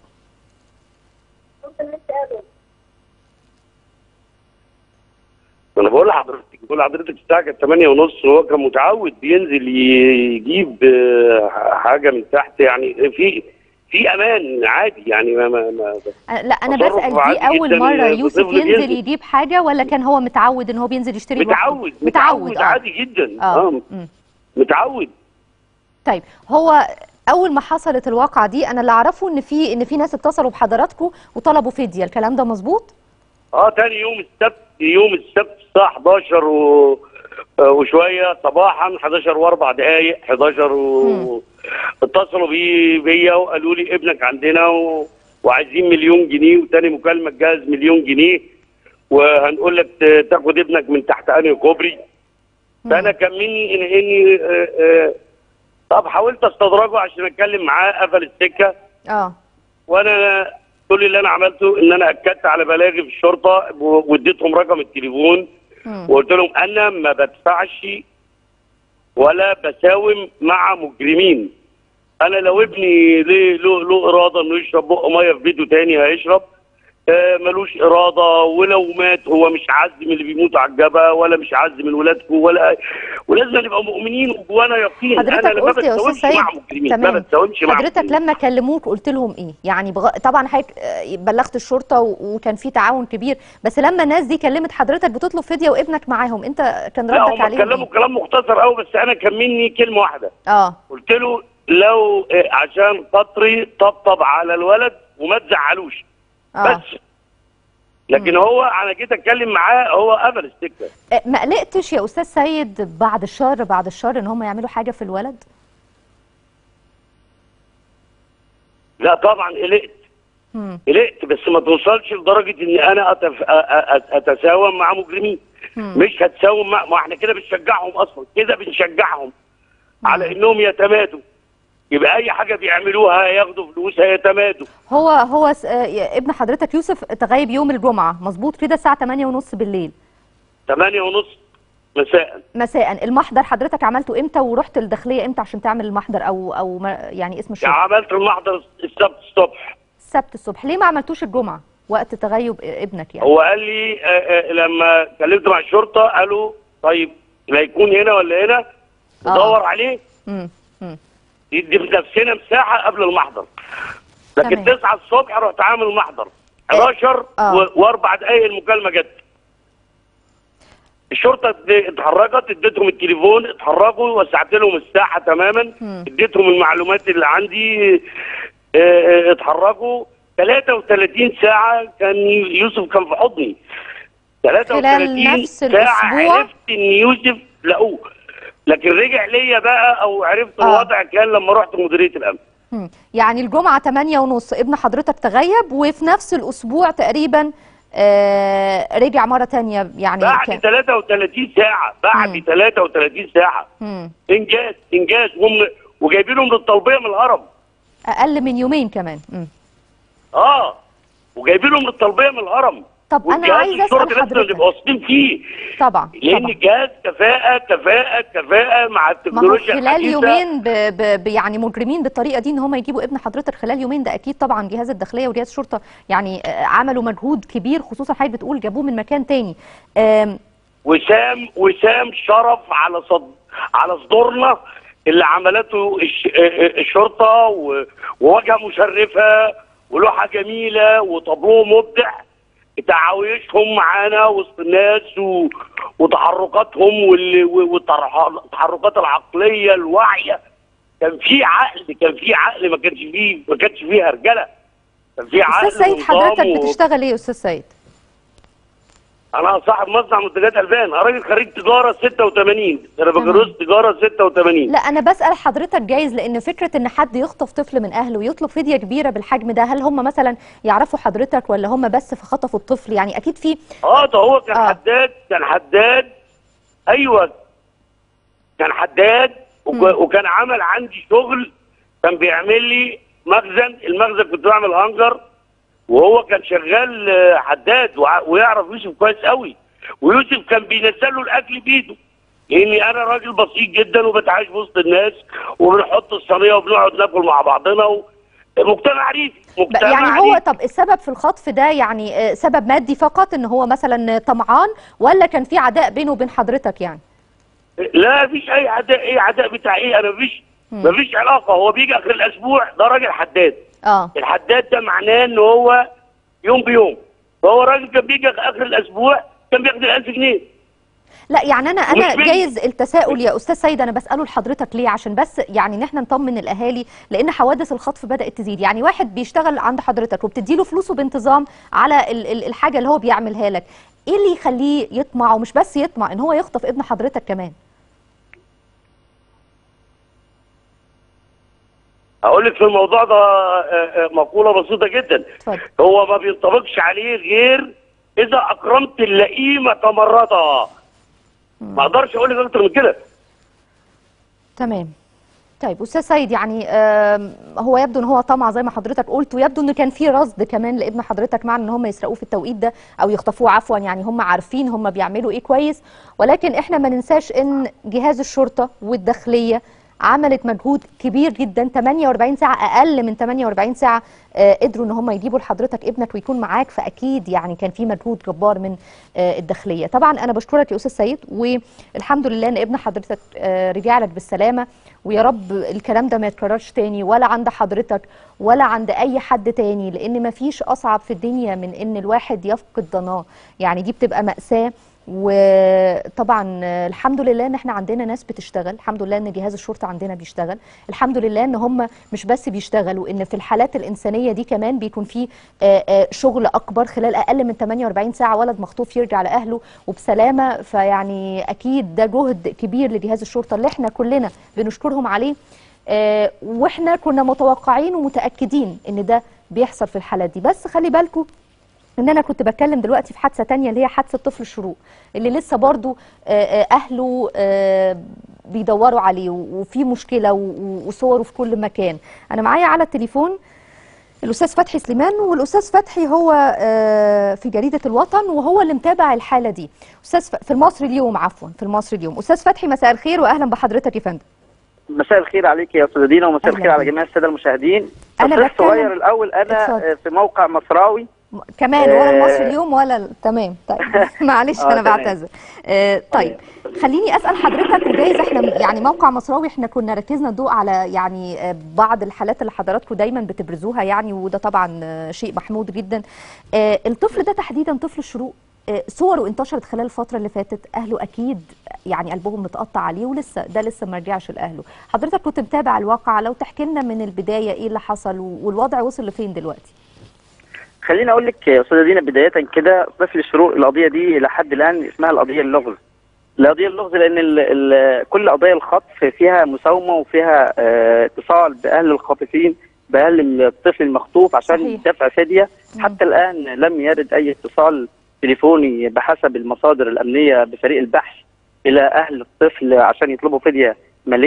انا بقول لحضرتك بقول لحضرتك الساعه كانت 8 ونص وهو كان متعود بينزل يجيب آه، حاجه من تحت يعني في في امان عادي يعني ما ما, ما آه، لا انا تصرف بسال دي عادي اول جداً مره لطفل يوسف ينزل ينزل. يجيب حاجه ولا كان هو متعود ان هو بينزل يشتري لوحده متعود متعود اه عادي جدا اه اه مم. متعود طيب هو اول ما حصلت الواقعه دي انا اللي اعرفه ان في ان في ناس اتصلوا بحضراتكم وطلبوا فديه الكلام ده مظبوط اه تاني يوم السبت يوم السبت الساعه 11 و... آه، وشويه صباحا 11 واربع دقائق 11 و... اتصلوا بي بيا وقالوا لي ابنك عندنا و... وعايزين مليون جنيه وتاني مكالمه تجهز مليون جنيه وهنقول لك ت- تاخد ابنك من تحت انهي كوبري فانا كان مني ان اني آه، آه، طب حاولت استدرجه عشان اتكلم معاه قفل السكه اه وانا كل اللي انا عملته ان انا اكدت على بلاغي في الشرطه و- واديتهم رقم التليفون مم. وقلت لهم انا ما بدفعش ولا بساوم مع مجرمين انا لو ابني ليه له له اراده انه يشرب بق ميه في بيته تاني هيشرب آه ملوش اراده ولو مات هو مش عز من اللي بيموتوا على الجبهه ولا مش عز من ولادكم ولا ولازم نبقى مؤمنين وجوانا يقين حضرتك انا ما قلت يا استاذ بتساومش سيد مع مجرمين ما تمام بتساومش مع حضرتك مجرمين. لما كلموك قلت لهم ايه يعني بغ... طبعا حضرتك آه، بلغت الشرطه و... وكان في تعاون كبير بس لما الناس دي كلمت حضرتك بتطلب فديه وابنك معاهم انت كان لا ردك هم عليهم اتكلموا ايه كلام مختصر قوي بس انا كان مني كلمه واحده اه قلت له لو آه، عشان خاطري طبطب على الولد وما تزعلوش اه بس لكن هو انا جيت اتكلم معاه هو قبل السكه آه، ما قلقتش يا استاذ سيد بعد الشر بعد الشر ان هم يعملوا حاجه في الولد لا طبعا قلقت مم. قلقت بس ما توصلش لدرجه ان انا أتف... أ- أ- اتساوم مع مجرمين مم. مش هتساوم مع ما احنا كده بنشجعهم اصلا كده بنشجعهم على انهم يتمادوا يبقى اي حاجه بيعملوها ياخدوا فلوس هيتمادوا هو هو س- آه، يا ابن حضرتك يوسف تغيب يوم الجمعه مظبوط كده الساعه 8 ونص بالليل 8 ونص مساء مساء المحضر حضرتك عملته امتى ورحت الداخليه امتى عشان تعمل المحضر او او ما يعني اسم الشغل عملت المحضر السبت الصبح السبت الصبح ليه ما عملتوش الجمعه وقت تغيب ابنك يعني هو قال لي آه، آه، لما اتكلمت مع الشرطه قالوا طيب لا يكون هنا ولا هنا ندور عليه امم امم يدي بنفسنا مساحه قبل المحضر لكن تمام. 9 الصبح رحت عامل المحضر 11 آه. و- واربع دقايق المكالمه جت الشرطه ات- اتحركت اديتهم التليفون اتحركوا وسعت لهم الساحه تماما مم. اديتهم المعلومات اللي عندي اه، اه، اتحركوا 33 ساعه كان يوسف كان في حضني 33 نفس ساعه الأسبوع؟ عرفت ان يوسف لقوه لكن رجع ليا بقى او عرفت آه. الوضع كان لما رحت مديريه الامن مم. يعني الجمعه 8 ونص ابن حضرتك تغيب وفي نفس الاسبوع تقريبا آه رجع مره تانية يعني بعد كان 33 ساعه بعد مم. 33 ساعه مم. انجاز انجاز وهم وجايبينهم للطلبيه من الهرم اقل من يومين كمان مم. اه وجايبينه من الطلبيه من الهرم طب انا والجهاز عايزه الشرطي اسال لازم حضرتك نبقى واثقين فيه طبعا لان طبعا الجهاز كفاءه كفاءه كفاءه مع ما هو التكنولوجيا خلال الحديثة. يومين ب... ب... ب... يعني مجرمين بالطريقه دي ان هم يجيبوا ابن حضرتك خلال يومين ده اكيد طبعا جهاز الداخليه وجهاز الشرطه يعني آه، عملوا مجهود كبير خصوصا حضرتك بتقول جابوه من مكان تاني آم، وسام وسام شرف على صد على صدورنا اللي عملته الش... الشرطه و... وواجهه مشرفه ولوحه جميله وطابلوه مبدع تعاويشهم معانا وسط الناس و... وتحركاتهم وال... والتحركات العقليه الواعيه كان في عقل كان في عقل ما كانش فيه ما كانش فيه هرجله كان في عقل استاذ سيد ونظام حضرتك و- بتشتغل ايه يا استاذ سيد انا صاحب مصنع منتجات البان انا راجل خريج تجاره 86 انا بكالوريوس تجاره 86 لا انا بسال حضرتك جايز لان فكره ان حد يخطف طفل من اهله ويطلب فديه كبيره بالحجم ده هل هم مثلا يعرفوا حضرتك ولا هم بس فخطفوا الطفل يعني اكيد في اه ده هو كان آه. حداد كان حداد ايوه كان حداد وك- مم. وكان عمل عندي شغل كان بيعمل لي مخزن المخزن كنت بعمل هانجر وهو كان شغال آه، حداد وع- ويعرف يوسف كويس قوي ويوسف كان بينزل له الاكل بايده لاني انا راجل بسيط جدا وبتعايش وسط الناس وبنحط الصينيه وبنقعد ناكل مع بعضنا و... مجتمع ريفي مجتمع يعني هو ريفي. طب السبب في الخطف ده يعني آه، سبب مادي فقط ان هو مثلا طمعان ولا كان في عداء بينه وبين حضرتك يعني لا مفيش اي عداء ايه عداء بتاع ايه انا مفيش مم. مفيش علاقه هو بيجي اخر الاسبوع ده راجل حداد اه الحداد ده معناه ان هو يوم بيوم فهو راجل كان بيجي اخر الاسبوع كان بياخد ال 1000 جنيه لا يعني انا انا ومش بين- جايز التساؤل يا استاذ سيد انا بساله لحضرتك ليه عشان بس يعني ان احنا نطمن الاهالي لان حوادث الخطف بدات تزيد يعني واحد بيشتغل عند حضرتك وبتديله فلوسه بانتظام على ال- ال- الحاجه اللي هو بيعملها لك ايه اللي يخليه يطمع ومش بس يطمع ان هو يخطف ابن حضرتك كمان هقول لك في الموضوع ده آه، آه، مقوله بسيطه جدا اتفضل هو ما بينطبقش عليه غير اذا اكرمت اللئيم تمرضها ما اقدرش اقول لك اكتر من كده تمام طيب استاذ سيد يعني آم، هو يبدو ان هو طمع زي ما حضرتك قلت ويبدو ان كان في رصد كمان لابن حضرتك مع ان هم يسرقوه في التوقيت ده او يخطفوه عفوا يعني هم عارفين هم بيعملوا ايه كويس ولكن احنا ما ننساش ان جهاز الشرطه والداخليه عملت مجهود كبير جدا 48 ساعه اقل من 48 ساعه آه، قدروا ان هم يجيبوا لحضرتك ابنك ويكون معاك فاكيد يعني كان في مجهود جبار من آه، الداخليه طبعا انا بشكرك يا استاذ سيد والحمد لله ان ابن حضرتك آه، رجع لك بالسلامه ويا رب الكلام ده ما يتكررش تاني ولا عند حضرتك ولا عند اي حد تاني لان ما فيش اصعب في الدنيا من ان الواحد يفقد ضناه يعني دي بتبقى مأساة وطبعا آه، الحمد لله ان احنا عندنا ناس بتشتغل الحمد لله ان جهاز الشرطه عندنا بيشتغل الحمد لله ان هم مش بس بيشتغلوا ان في الحالات الانسانيه دي كمان بيكون في آه، آه، شغل اكبر خلال اقل من 48 ساعه ولد مخطوف يرجع لاهله وبسلامه فيعني اكيد ده جهد كبير لجهاز الشرطه اللي احنا كلنا بنشكرهم عليه آه، واحنا كنا متوقعين ومتاكدين ان ده بيحصل في الحالات دي بس خلي بالكم ان انا كنت بتكلم دلوقتي في حادثه تانية اللي هي حادثه طفل الشروق اللي لسه برضو آه، آه، اهله آه، بيدوروا عليه و- وفي مشكله و- و- وصوره في كل مكان انا معايا على التليفون الاستاذ فتحي سليمان والاستاذ فتحي هو آه، في جريده الوطن وهو اللي متابع الحاله دي استاذ ف- في المصري اليوم عفوا في المصري اليوم استاذ فتحي مساء الخير واهلا بحضرتك يا فندم مساء الخير عليك يا استاذه دينا ومساء أهلا الخير على بيك. جميع الساده المشاهدين أنا تصريح بتكلم- صغير الاول انا اتفضل. آه، في موقع مصراوي م- كمان ولا آه، المصري اليوم ولا ال- تمام طيب معلش آه، انا تمام. بعتذر آه، طيب خليني اسال حضرتك وجايز احنا م- يعني موقع مصراوي احنا كنا ركزنا الضوء على يعني آه، بعض الحالات اللي حضراتكم دايما بتبرزوها يعني وده طبعا آه، شيء محمود جدا آه، الطفل ده تحديدا طفل الشروق آه، صوره انتشرت خلال الفتره اللي فاتت اهله اكيد يعني قلبهم متقطع عليه ولسه ده لسه ما رجعش لاهله حضرتك كنت متابع الواقع لو تحكي لنا من البدايه ايه اللي حصل و- والوضع وصل لفين دلوقتي خليني اقول لك يا استاذه دينا بدايه كده طفل الشروق القضيه دي لحد الان اسمها القضيه اللغز القضيه اللغز لان ال ال كل قضايا الخطف فيها مساومه وفيها آه، اتصال باهل الخاطفين باهل الطفل المخطوف عشان صحيح. دفع فديه مم. حتى الان لم يرد اي اتصال تليفوني بحسب المصادر الامنيه بفريق البحث الى اهل الطفل عشان يطلبوا فديه ماليه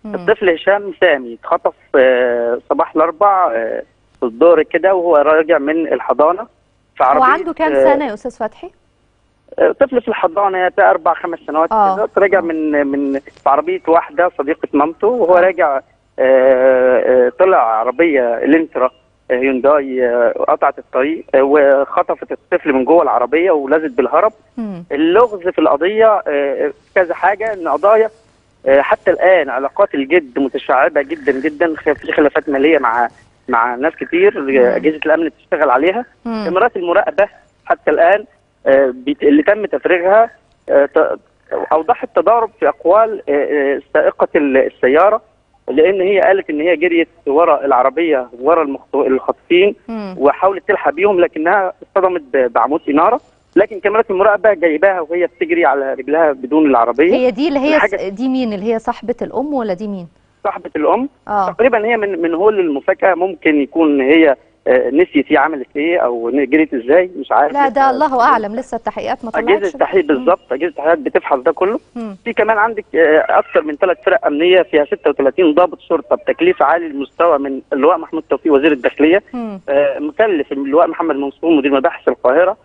مم. الطفل هشام سامي اتخطف آه، صباح الاربع آه، في الظهر كده وهو راجع من الحضانه في هو عربيه عنده كام آه، سنه يا استاذ فتحي آه، طفل في الحضانه بتاع اربع خمس سنوات آه. كده راجع من من في عربيه واحده صديقه مامته وهو راجع آه، آه، طلع عربيه الانترا آه، هيونداي آه، قطعت الطريق آه، وخطفت الطفل من جوه العربيه ولازت بالهرب مم. اللغز في القضيه آه، كذا حاجه ان قضايا آه، حتى الان علاقات الجد متشعبه جدا جدا خ- في خلافات ماليه مع مع ناس كتير آه، اجهزه الامن بتشتغل عليها مم. كاميرات المراقبه حتى الان آه، بت- اللي تم تفريغها آه، ت- اوضحت تضارب في اقوال آه، آه، سائقه ال- السياره لان هي قالت ان هي جريت ورا العربيه ورا المخط- الخاطفين مم. وحاولت تلحق بيهم لكنها اصطدمت ب- بعمود اناره لكن كاميرات المراقبه جايباها وهي بتجري على رجلها بدون العربيه هي دي اللي هي الحاجة- دي مين اللي هي صاحبه الام ولا دي مين صاحبه الام اه تقريبا هي من من هول المفاجاه ممكن يكون هي آه، نسيت هي عملت ايه او جريت ازاي مش عارف لا ده لسه- الله اعلم لسه التحقيقات ما اجهزه طلعتش التحقيق بالظبط اجهزه التحقيقات بتفحص ده كله مم. في كمان عندك آه، اكثر من ثلاث فرق امنيه فيها 36 ضابط شرطه بتكليف عالي المستوى من اللواء محمود توفيق وزير الداخليه مم. آه، مكلف اللواء محمد منصور مدير مباحث القاهره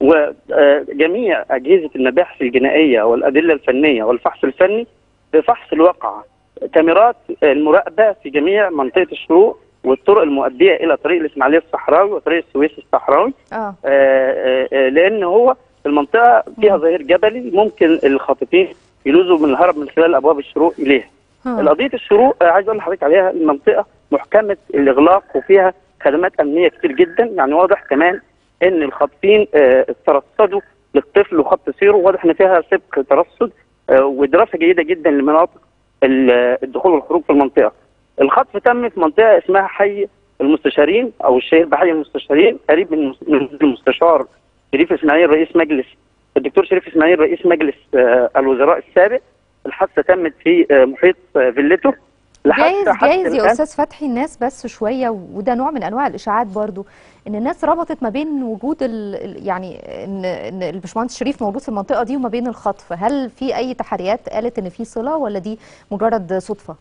وجميع اجهزه المباحث الجنائيه والادله الفنيه والفحص الفني بفحص الواقعه كاميرات المراقبه في جميع منطقه الشروق والطرق المؤديه الى طريق الاسماعيليه الصحراوي وطريق السويس الصحراوي اه آه، آه، آه، لان هو المنطقه فيها ظهير جبلي ممكن الخاطفين يلوزوا من الهرب من خلال ابواب الشروق اليها. ها. القضيه الشروق آه، عايز اقول لحضرتك عليها المنطقه محكمه الاغلاق وفيها خدمات امنيه كتير جدا يعني واضح كمان ان الخاطفين آه، ترصدوا للطفل وخط سيره واضح ان فيها سبق ترصد آه، ودراسه جيده جدا لمناطق ال- الدخول والخروج في المنطقه. الخطف تم في منطقه اسمها حي المستشارين او الشهير بحي المستشارين قريب من المس- من المستشار شريف اسماعيل رئيس مجلس الدكتور شريف اسماعيل رئيس مجلس آه، الوزراء السابق الحادثه تمت في آه، محيط آه، فيلته جايز حتى جايز يا الآن- استاذ فتحي الناس بس شويه وده نوع من انواع الاشاعات برضو ان الناس ربطت ما بين وجود ال ال- يعني ان ان الباشمهندس شريف موجود في المنطقه دي وما بين الخطف هل في اي تحريات قالت ان في صله ولا دي مجرد صدفه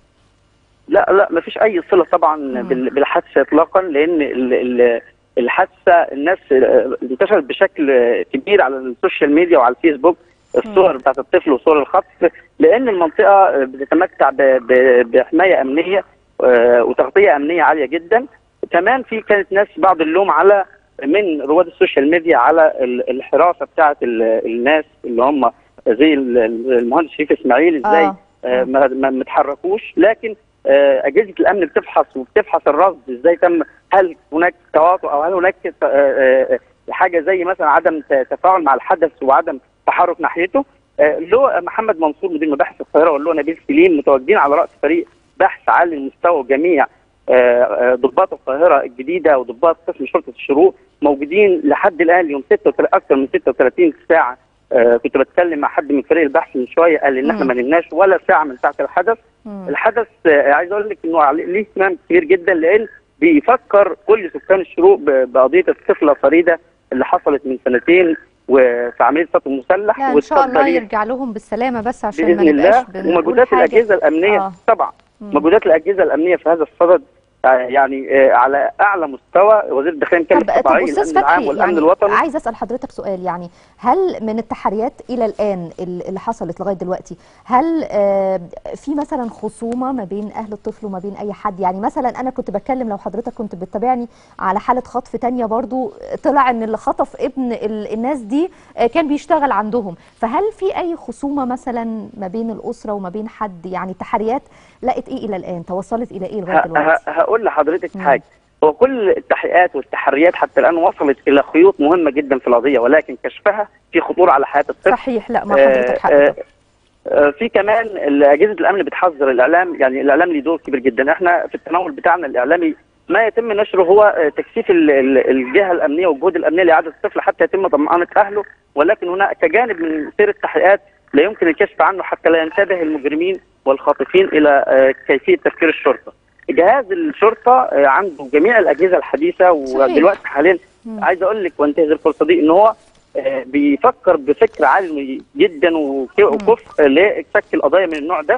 لا لا ما فيش اي صله طبعا مم. بال- بالحادثه اطلاقا لان ال- ال- الحادثه الناس آه، انتشرت بشكل آه، كبير على السوشيال ميديا وعلى الفيسبوك الصور بتاعت الطفل وصور الخطف لان المنطقه آه، بتتمتع ب- ب- بحمايه امنيه آه، وتغطيه امنيه عاليه جدا كمان في كانت ناس بعض اللوم على من رواد السوشيال ميديا على ال- الحراسه بتاعت ال- الناس اللي هم زي ال- ال- المهندس شريف اسماعيل ازاي آه. آه، ما ما ما تحركوش لكن آه، اجهزه الامن بتفحص وبتفحص الرصد ازاي تم هل هناك تواطؤ او هل هناك آه، آه، حاجه زي مثلا عدم ت- تفاعل مع الحدث وعدم تحرك ناحيته آه، اللواء محمد منصور مدير مباحث القاهره واللواء نبيل سليم متواجدين على راس فريق بحث عالي المستوى جميع آه، آه، ضباط القاهره الجديده وضباط قسم شرطه الشروق موجودين لحد الان يوم 36 اكثر من 36 ساعه آه، كنت بتكلم مع حد من فريق البحث من شويه قال لي ان احنا مم. ما نمناش ولا ساعه من ساعه الحدث مم. الحدث آه، عايز اقول لك انه عليه- ليه اهتمام كبير جدا لان بيفكر كل سكان الشروق ب- بقضيه الطفله فريده اللي حصلت من سنتين وفي عمليه سطو مسلح لا ان شاء الله والتفضيل يرجع لهم بالسلامه بس عشان باذن ما الله نبقاش بنقول ومجهودات حاجة. الاجهزه الامنيه آه. طبعا مم. مجهودات الاجهزه الامنيه في هذا الصدد آه، يعني آه، على اعلى مستوى وزير الداخليه طب مكلف طب قطاعي استاذ الامن العام فتحي والامن يعني الوطني عايز اسال حضرتك سؤال يعني هل من التحريات الى الان ال- اللي حصلت لغايه دلوقتي هل آه، في مثلا خصومه ما بين اهل الطفل وما بين اي حد يعني مثلا انا كنت بتكلم لو حضرتك كنت بتتابعني على حاله خطف تانية برضو طلع ان اللي خطف ابن ال- الناس دي آه، كان بيشتغل عندهم فهل في اي خصومه مثلا ما بين الاسره وما بين حد يعني تحريات لقت ايه الى الان توصلت الى ايه لغايه ه- ه- دلوقتي هقول لحضرتك مم. حاجه هو كل التحقيقات والتحريات حتى الان وصلت الى خيوط مهمه جدا في القضيه ولكن كشفها في خطوره على حياه الطفل صحيح لا ما حضرتك حق آه، طبعاً. آه، في كمان ال- اجهزه الامن بتحذر الاعلام يعني الاعلام ليه دور كبير جدا احنا في التناول بتاعنا الاعلامي ما يتم نشره هو آه، تكثيف ال- ال- الجهه الامنيه والجهود الامنيه لاعاده الطفل حتى يتم طمانه اهله ولكن هناك جانب من سير التحقيقات لا يمكن الكشف عنه حتى لا ينتبه المجرمين والخاطفين الى آه، كيفيه تفكير الشرطه. جهاز الشرطه آه، عنده جميع الاجهزه الحديثه صحيح. ودلوقتي حاليا مم. عايز اقول لك وانتهز الفرصه دي ان هو آه، بيفكر بفكر عالمي جدا وك- وكفء لفك القضايا من النوع ده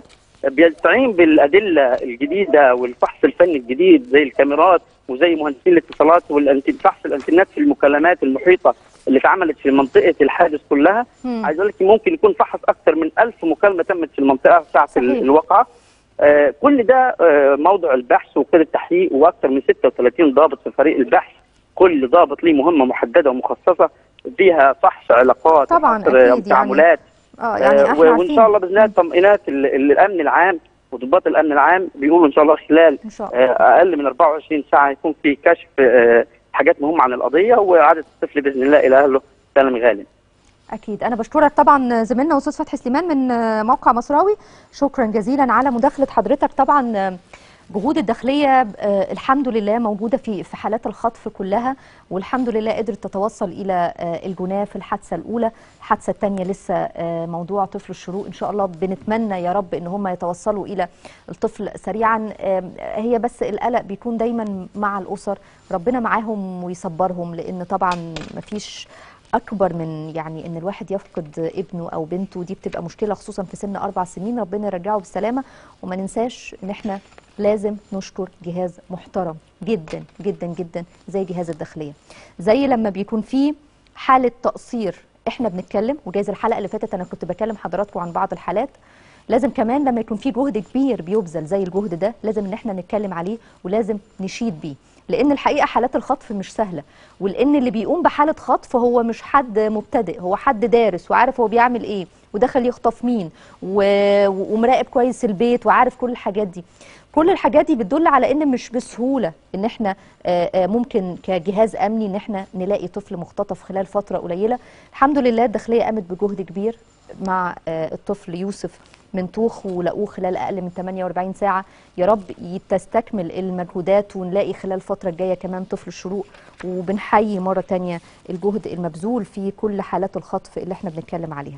بيستعين بالادله الجديده والفحص الفني الجديد زي الكاميرات وزي مهندسين الاتصالات والفحص الانترنت في المكالمات المحيطه اللي اتعملت في منطقه الحادث كلها مم. عايز اقول لك ممكن يكون فحص اكثر من ألف مكالمه تمت في المنطقه ساعه صحيح. الواقعه آه كل ده آه موضع البحث وكل التحقيق واكثر من 36 ضابط في فريق البحث كل ضابط ليه مهمه محدده ومخصصه فيها فحص علاقات طبعاً، وحصر أكيد يعني. تعاملات اه يعني آه، احنا و- وان عارفين شاء الله باذن الله الطمئنات ال- ال- الامن العام وضباط الامن العام بيقولوا ان شاء الله خلال ان شاء الله آه، اقل من 24 ساعه يكون في كشف آه، حاجات مهمه عن القضيه واعاده الطفل باذن الله الى اهله سالم غانم اكيد انا بشكرك طبعا زميلنا استاذ فتحي سليمان من موقع مصراوي شكرا جزيلا على مداخله حضرتك طبعا جهود الداخليه آه، الحمد لله موجوده في في حالات الخطف كلها والحمد لله قدرت تتوصل الى آه، الجناه في الحادثه الاولى الحادثه الثانيه لسه آه، موضوع طفل الشروق ان شاء الله بنتمنى يا رب ان هم يتوصلوا الى الطفل سريعا آم، هي بس القلق بيكون دايما مع الاسر ربنا معاهم ويصبرهم لان طبعا مفيش اكبر من يعني ان الواحد يفقد ابنه او بنته دي بتبقى مشكله خصوصا في سن اربع سنين ربنا يرجعه بالسلامه وما ننساش ان احنا لازم نشكر جهاز محترم جدا جدا جدا زي جهاز الداخليه زي لما بيكون في حاله تقصير احنا بنتكلم وجايز الحلقه اللي فاتت انا كنت بكلم حضراتكم عن بعض الحالات لازم كمان لما يكون في جهد كبير بيبذل زي الجهد ده لازم ان احنا نتكلم عليه ولازم نشيد بيه لان الحقيقه حالات الخطف مش سهله ولان اللي بيقوم بحاله خطف هو مش حد مبتدئ هو حد دارس وعارف هو بيعمل ايه ودخل يخطف مين و... ومراقب كويس البيت وعارف كل الحاجات دي كل الحاجات دي بتدل على ان مش بسهوله ان احنا آه، آه، ممكن كجهاز امني ان احنا نلاقي طفل مختطف خلال فتره قليله الحمد لله الداخليه قامت بجهد كبير مع آه، الطفل يوسف من طوخ ولقوه خلال اقل من 48 ساعه يا رب تستكمل المجهودات ونلاقي خلال الفتره الجايه كمان طفل الشروق وبنحيي مره تانية الجهد المبذول في كل حالات الخطف اللي احنا بنتكلم عليها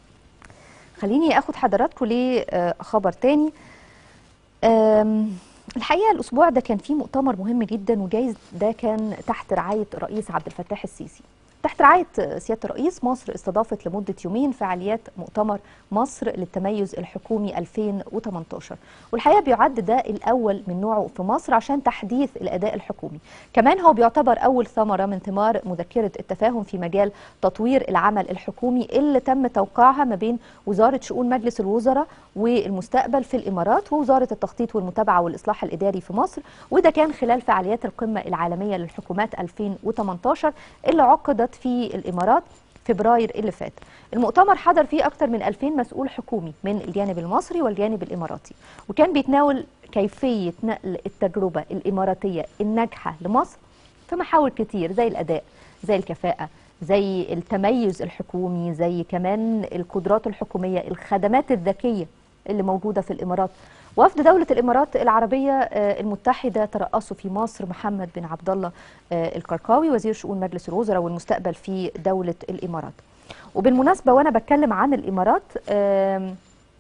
خليني اخد حضراتكم لخبر تاني أم، الحقيقه الاسبوع ده كان فيه مؤتمر مهم جدا وجايز ده كان تحت رعايه الرئيس عبد الفتاح السيسي تحت رعايه سياده الرئيس مصر استضافت لمده يومين فعاليات مؤتمر مصر للتميز الحكومي 2018 والحقيقه بيعد ده الاول من نوعه في مصر عشان تحديث الاداء الحكومي كمان هو بيعتبر اول ثمره من ثمار مذكره التفاهم في مجال تطوير العمل الحكومي اللي تم توقيعها ما بين وزاره شؤون مجلس الوزراء والمستقبل في الامارات ووزاره التخطيط والمتابعه والاصلاح الاداري في مصر وده كان خلال فعاليات القمه العالميه للحكومات 2018 اللي عقدت في الامارات فبراير اللي فات المؤتمر حضر فيه أكثر من 2000 مسؤول حكومي من الجانب المصري والجانب الإماراتي وكان بيتناول كيفية نقل التجربة الإماراتية الناجحة لمصر في محاور كتير زي الأداء زي الكفاءة زي التميز الحكومي زي كمان القدرات الحكومية الخدمات الذكية اللي موجودة في الإمارات وفد دولة الإمارات العربية آه، المتحدة ترأسه في مصر محمد بن عبد الله آه، القرقاوي وزير شؤون مجلس الوزراء والمستقبل في دولة الإمارات وبالمناسبة وأنا بتكلم عن الإمارات آم،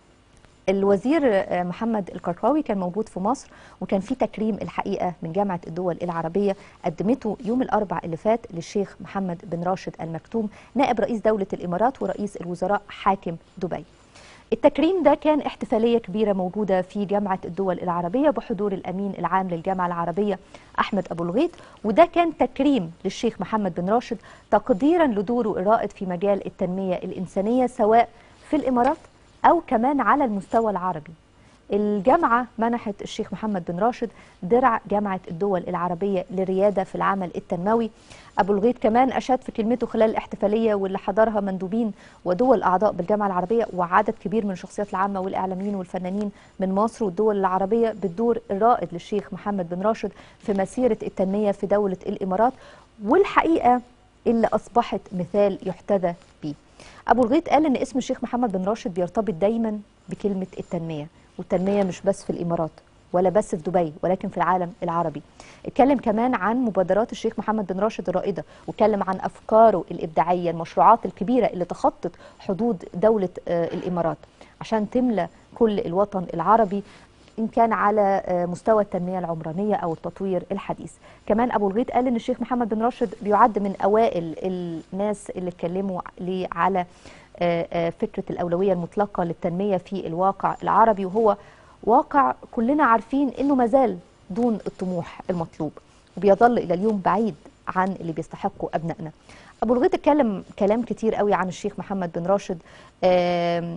الوزير آه، محمد القرقاوي كان موجود في مصر وكان في تكريم الحقيقه من جامعه الدول العربيه قدمته يوم الاربع اللي فات للشيخ محمد بن راشد المكتوم نائب رئيس دوله الامارات ورئيس الوزراء حاكم دبي. التكريم ده كان احتفاليه كبيره موجوده في جامعه الدول العربيه بحضور الامين العام للجامعه العربيه احمد ابو الغيط وده كان تكريم للشيخ محمد بن راشد تقديرا لدوره الرائد في مجال التنميه الانسانيه سواء في الامارات او كمان على المستوى العربي. الجامعة منحت الشيخ محمد بن راشد درع جامعة الدول العربية للريادة في العمل التنموي أبو الغيط كمان أشاد في كلمته خلال الاحتفالية واللي حضرها مندوبين ودول أعضاء بالجامعة العربية وعدد كبير من الشخصيات العامة والإعلاميين والفنانين من مصر والدول العربية بالدور الرائد للشيخ محمد بن راشد في مسيرة التنمية في دولة الإمارات والحقيقة اللي أصبحت مثال يحتذى به أبو الغيط قال إن اسم الشيخ محمد بن راشد بيرتبط دايما بكلمة التنمية والتنمية مش بس في الإمارات ولا بس في دبي ولكن في العالم العربي اتكلم كمان عن مبادرات الشيخ محمد بن راشد الرائدة واتكلم عن أفكاره الإبداعية المشروعات الكبيرة اللي تخطت حدود دولة آه، الإمارات عشان تملى كل الوطن العربي إن كان على آه، مستوى التنمية العمرانية أو التطوير الحديث كمان أبو الغيط قال إن الشيخ محمد بن راشد بيعد من أوائل الناس اللي اتكلموا ليه على آه، آه، فكرة الأولوية المطلقة للتنمية في الواقع العربي وهو واقع كلنا عارفين إنه مازال دون الطموح المطلوب وبيظل إلى اليوم بعيد عن اللي بيستحقه أبنائنا أبو الغيط اتكلم كلام كتير قوي عن الشيخ محمد بن راشد آم،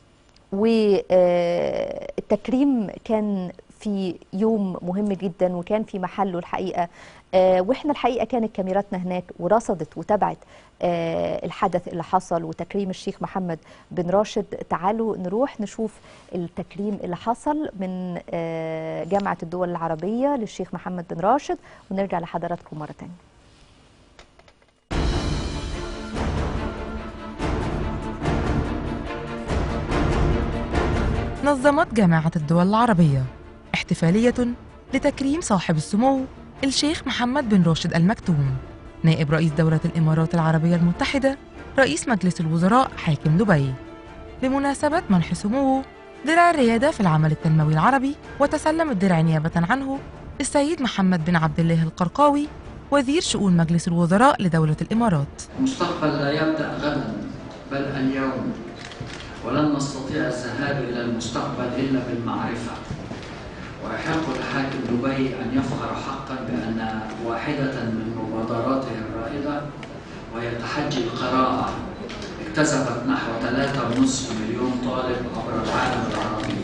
والتكريم كان في يوم مهم جدا وكان في محله الحقيقة آه، واحنا الحقيقة كانت كاميراتنا هناك ورصدت وتابعت آه، الحدث اللي حصل وتكريم الشيخ محمد بن راشد تعالوا نروح نشوف التكريم اللي حصل من آه، جامعة الدول العربية للشيخ محمد بن راشد ونرجع لحضراتكم مرة تانية نظمت جامعة الدول العربية احتفالية لتكريم صاحب السمو الشيخ محمد بن راشد المكتوم نائب رئيس دولة الإمارات العربية المتحدة رئيس مجلس الوزراء حاكم دبي بمناسبة منح سموه درع الريادة في العمل التنموي العربي وتسلم الدرع نيابة عنه السيد محمد بن عبد الله القرقاوي وزير شؤون مجلس الوزراء لدولة الإمارات المستقبل لا يبدأ غدا بل اليوم ولن نستطيع الذهاب إلى المستقبل إلا بالمعرفة ويحق لحاكم دبي أن يفخر حقا بأن واحدة من مبادراته الرائدة وهي تحدي القراءة اكتسبت نحو 3.5 مليون طالب عبر العالم العربي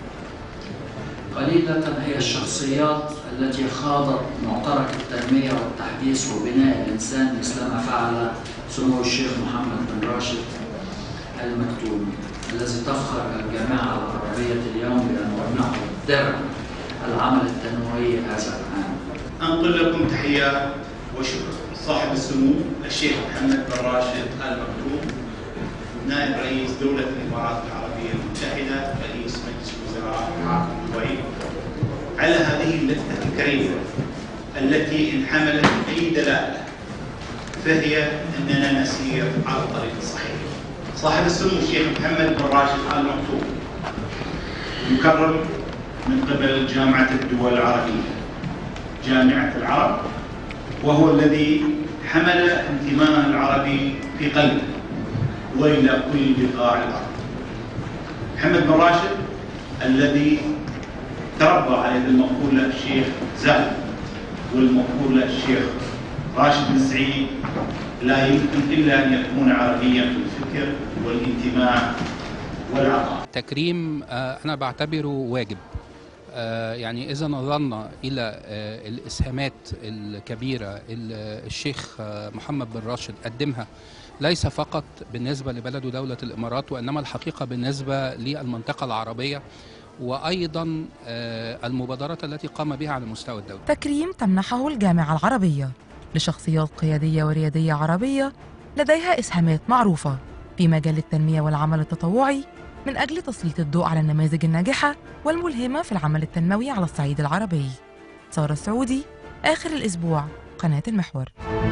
قليلة هي الشخصيات التي خاضت معترك التنمية والتحديث وبناء الإنسان مثل ما فعل سمو الشيخ محمد بن راشد المكتوم الذي تفخر الجامعة العربية اليوم بأن منحه درع العمل التنموي هذا العام أنقل لكم تحيات وشكر صاحب السمو الشيخ محمد بن راشد آل مكتوم نائب رئيس دولة الإمارات العربية المتحدة رئيس مجلس الوزراء حاكم دبي على هذه اللفتة الكريمة التي إن حملت أي دلالة فهي أننا نسير على الطريق الصحيح صاحب السمو الشيخ محمد بن راشد آل مكتوم يكرم من قبل جامعة الدول العربية جامعة العرب وهو الذي حمل انتمائه العربي في قلبه وإلى كل بقاع الأرض محمد بن راشد الذي تربى على يد المقولة الشيخ زاهد والمقولة الشيخ راشد بن سعيد لا يمكن إلا أن يكون عربيا في الفكر والانتماء والعطاء تكريم آه، أنا بعتبره واجب آه، يعني إذا نظرنا إلى آه، الإسهامات الكبيرة اللي الشيخ آه، محمد بن راشد قدمها ليس فقط بالنسبة لبلده دولة الإمارات وإنما الحقيقة بالنسبة للمنطقة العربية وأيضا آه، المبادرات التي قام بها على المستوى الدولي تكريم تمنحه الجامعة العربية لشخصيات قيادية وريادية عربية لديها إسهامات معروفة في مجال التنمية والعمل التطوعي من أجل تسليط الضوء على النماذج الناجحة والملهمة في العمل التنموي على الصعيد العربي سارة السعودي آخر الأسبوع قناة المحور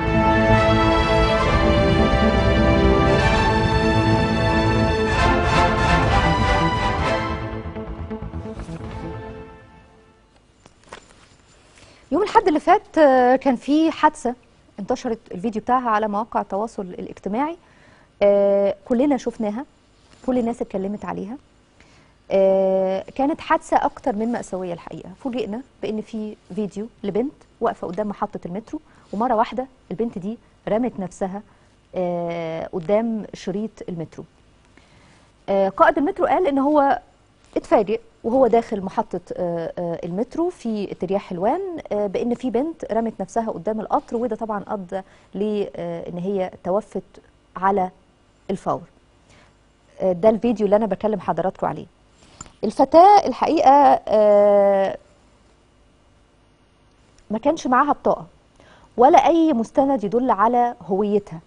يوم الحد اللي فات آه، كان في حادثة انتشرت الفيديو بتاعها على مواقع التواصل الاجتماعي آه، كلنا شفناها كل الناس اتكلمت عليها آه، كانت حادثة أكتر من مأساوية الحقيقة فوجئنا بأن في فيديو لبنت واقفة قدام محطة المترو ومرة واحدة البنت دي رمت نفسها آه، قدام شريط المترو آه، قائد المترو قال ان هو اتفاجئ وهو داخل محطة آه، آه، المترو في اتجاه حلوان آه، بأن في بنت رمت نفسها قدام القطر وده طبعا أدى لأن هي توفت على الفور آه، ده الفيديو اللي أنا بكلم حضراتكم عليه الفتاة الحقيقة آه، ما كانش معاها بطاقة ولا أي مستند يدل على هويتها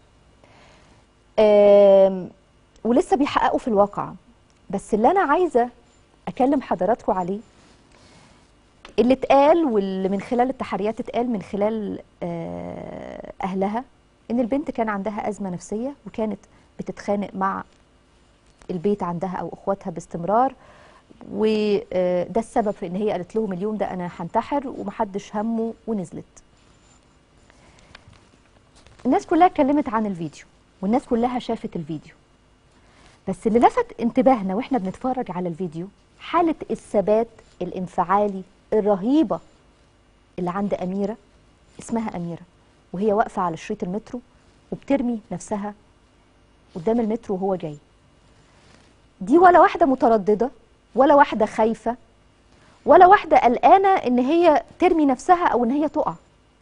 آم، ولسه بيحققوا في الواقع بس اللي أنا عايزة أكلم حضراتكم عليه اللي اتقال واللي من خلال التحريات اتقال من خلال آه، أهلها إن البنت كان عندها أزمة نفسية وكانت بتتخانق مع البيت عندها أو إخواتها باستمرار وده السبب في ان هي قالت لهم اليوم ده انا هنتحر ومحدش همه ونزلت الناس كلها اتكلمت عن الفيديو والناس كلها شافت الفيديو بس اللي لفت انتباهنا واحنا بنتفرج على الفيديو حالة الثبات الانفعالي الرهيبة اللي عند أميرة اسمها أميرة وهي واقفة على شريط المترو وبترمي نفسها قدام المترو وهو جاي دي ولا واحدة مترددة ولا واحدة خايفة ولا واحدة قلقانة إن هي ترمي نفسها أو إن هي تقع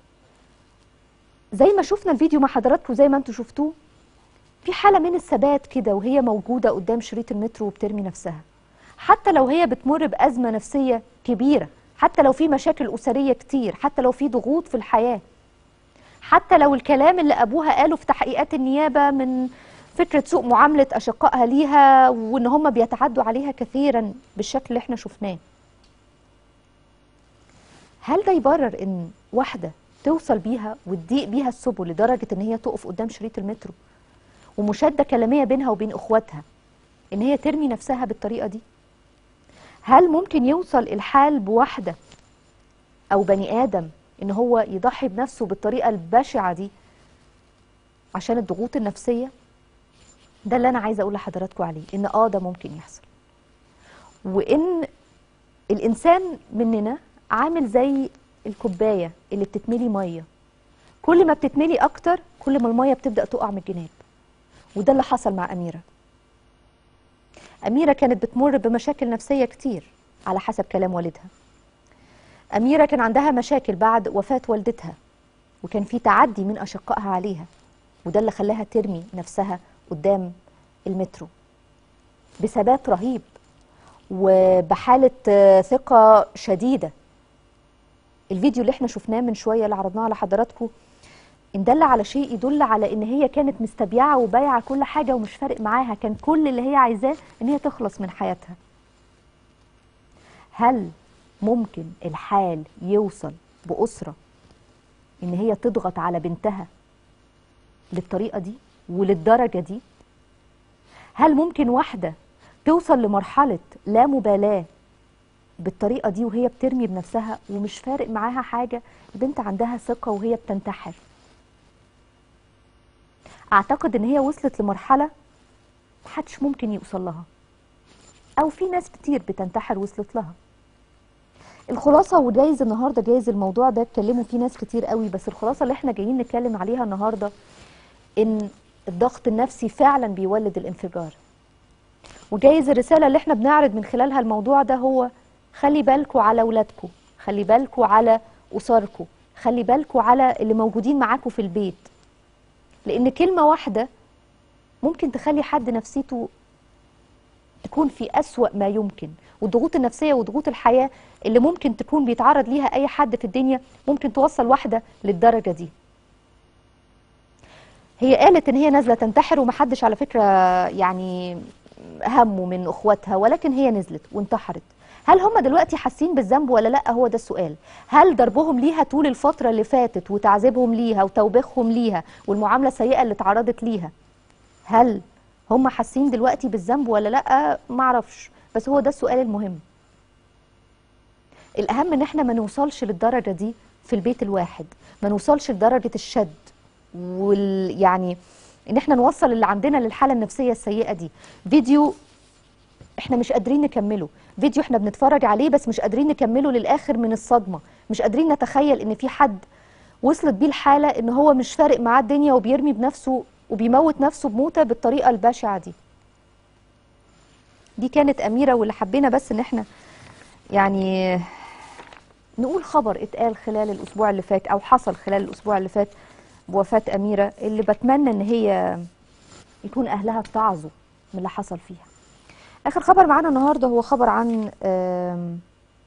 زي ما شفنا الفيديو مع حضراتكم زي ما انتم شفتوه في حالة من الثبات كده وهي موجودة قدام شريط المترو وبترمي نفسها حتى لو هي بتمر بأزمة نفسية كبيرة حتى لو في مشاكل أسرية كتير حتى لو في ضغوط في الحياة حتى لو الكلام اللي أبوها قاله في تحقيقات النيابة من فكرة سوء معاملة أشقائها ليها وإن هم بيتعدوا عليها كثيرا بالشكل اللي احنا شفناه هل ده يبرر إن واحدة توصل بيها وتضيق بيها السبل لدرجة إن هي تقف قدام شريط المترو ومشادة كلامية بينها وبين إخواتها إن هي ترمي نفسها بالطريقة دي هل ممكن يوصل الحال بواحدة أو بني آدم إن هو يضحي بنفسه بالطريقة البشعة دي عشان الضغوط النفسية ده اللي أنا عايزة أقول لحضراتكم عليه إن آه ده ممكن يحصل وإن الإنسان مننا عامل زي الكوباية اللي بتتملي مية كل ما بتتملي أكتر كل ما المية بتبدأ تقع من الجناب وده اللي حصل مع أميرة أميرة كانت بتمر بمشاكل نفسية كتير على حسب كلام والدها أميرة كان عندها مشاكل بعد وفاة والدتها وكان في تعدي من أشقائها عليها وده اللي خلاها ترمي نفسها قدام المترو بثبات رهيب وبحالة آه، ثقة شديدة الفيديو اللي احنا شفناه من شوية اللي عرضناه على حضراتكم ان دل على شيء يدل على ان هي كانت مستبيعه وبايعه كل حاجه ومش فارق معاها كان كل اللي هي عايزاه ان هي تخلص من حياتها هل ممكن الحال يوصل باسره ان هي تضغط على بنتها للطريقه دي وللدرجه دي هل ممكن واحده توصل لمرحله لا مبالاه بالطريقه دي وهي بترمي بنفسها ومش فارق معاها حاجه البنت عندها ثقه وهي بتنتحر اعتقد ان هي وصلت لمرحله محدش ممكن يوصل لها او في ناس كتير بتنتحر وصلت لها الخلاصه وجايز النهارده جايز الموضوع ده اتكلموا فيه ناس كتير قوي بس الخلاصه اللي احنا جايين نتكلم عليها النهارده ان الضغط النفسي فعلا بيولد الانفجار وجايز الرساله اللي احنا بنعرض من خلالها الموضوع ده هو خلي بالكوا على اولادكم خلي بالكوا على اسركم خلي بالكوا على اللي موجودين معاكم في البيت لان كلمه واحده ممكن تخلي حد نفسيته تكون في أسوأ ما يمكن والضغوط النفسية وضغوط الحياة اللي ممكن تكون بيتعرض ليها أي حد في الدنيا ممكن توصل واحدة للدرجة دي هي قالت إن هي نازلة تنتحر ومحدش على فكرة يعني همه من أخواتها ولكن هي نزلت وانتحرت هل هم دلوقتي حاسين بالذنب ولا لا هو ده السؤال هل ضربهم ليها طول الفترة اللي فاتت وتعذيبهم ليها وتوبيخهم ليها والمعاملة السيئة اللي اتعرضت ليها هل هم حاسين دلوقتي بالذنب ولا لا معرفش بس هو ده السؤال المهم الاهم ان احنا ما نوصلش للدرجه دي في البيت الواحد ما نوصلش لدرجه الشد وال يعني ان احنا نوصل اللي عندنا للحاله النفسيه السيئه دي فيديو احنا مش قادرين نكمله فيديو احنا بنتفرج عليه بس مش قادرين نكمله للاخر من الصدمه مش قادرين نتخيل ان في حد وصلت بيه الحاله ان هو مش فارق معاه الدنيا وبيرمي بنفسه وبيموت نفسه بموتة بالطريقة البشعة دي دي كانت أميرة واللي حبينا بس إن احنا يعني نقول خبر اتقال خلال الأسبوع اللي فات أو حصل خلال الأسبوع اللي فات بوفاة أميرة اللي بتمنى إن هي يكون أهلها اتعظوا من اللي حصل فيها آخر خبر معانا النهاردة هو خبر عن آم،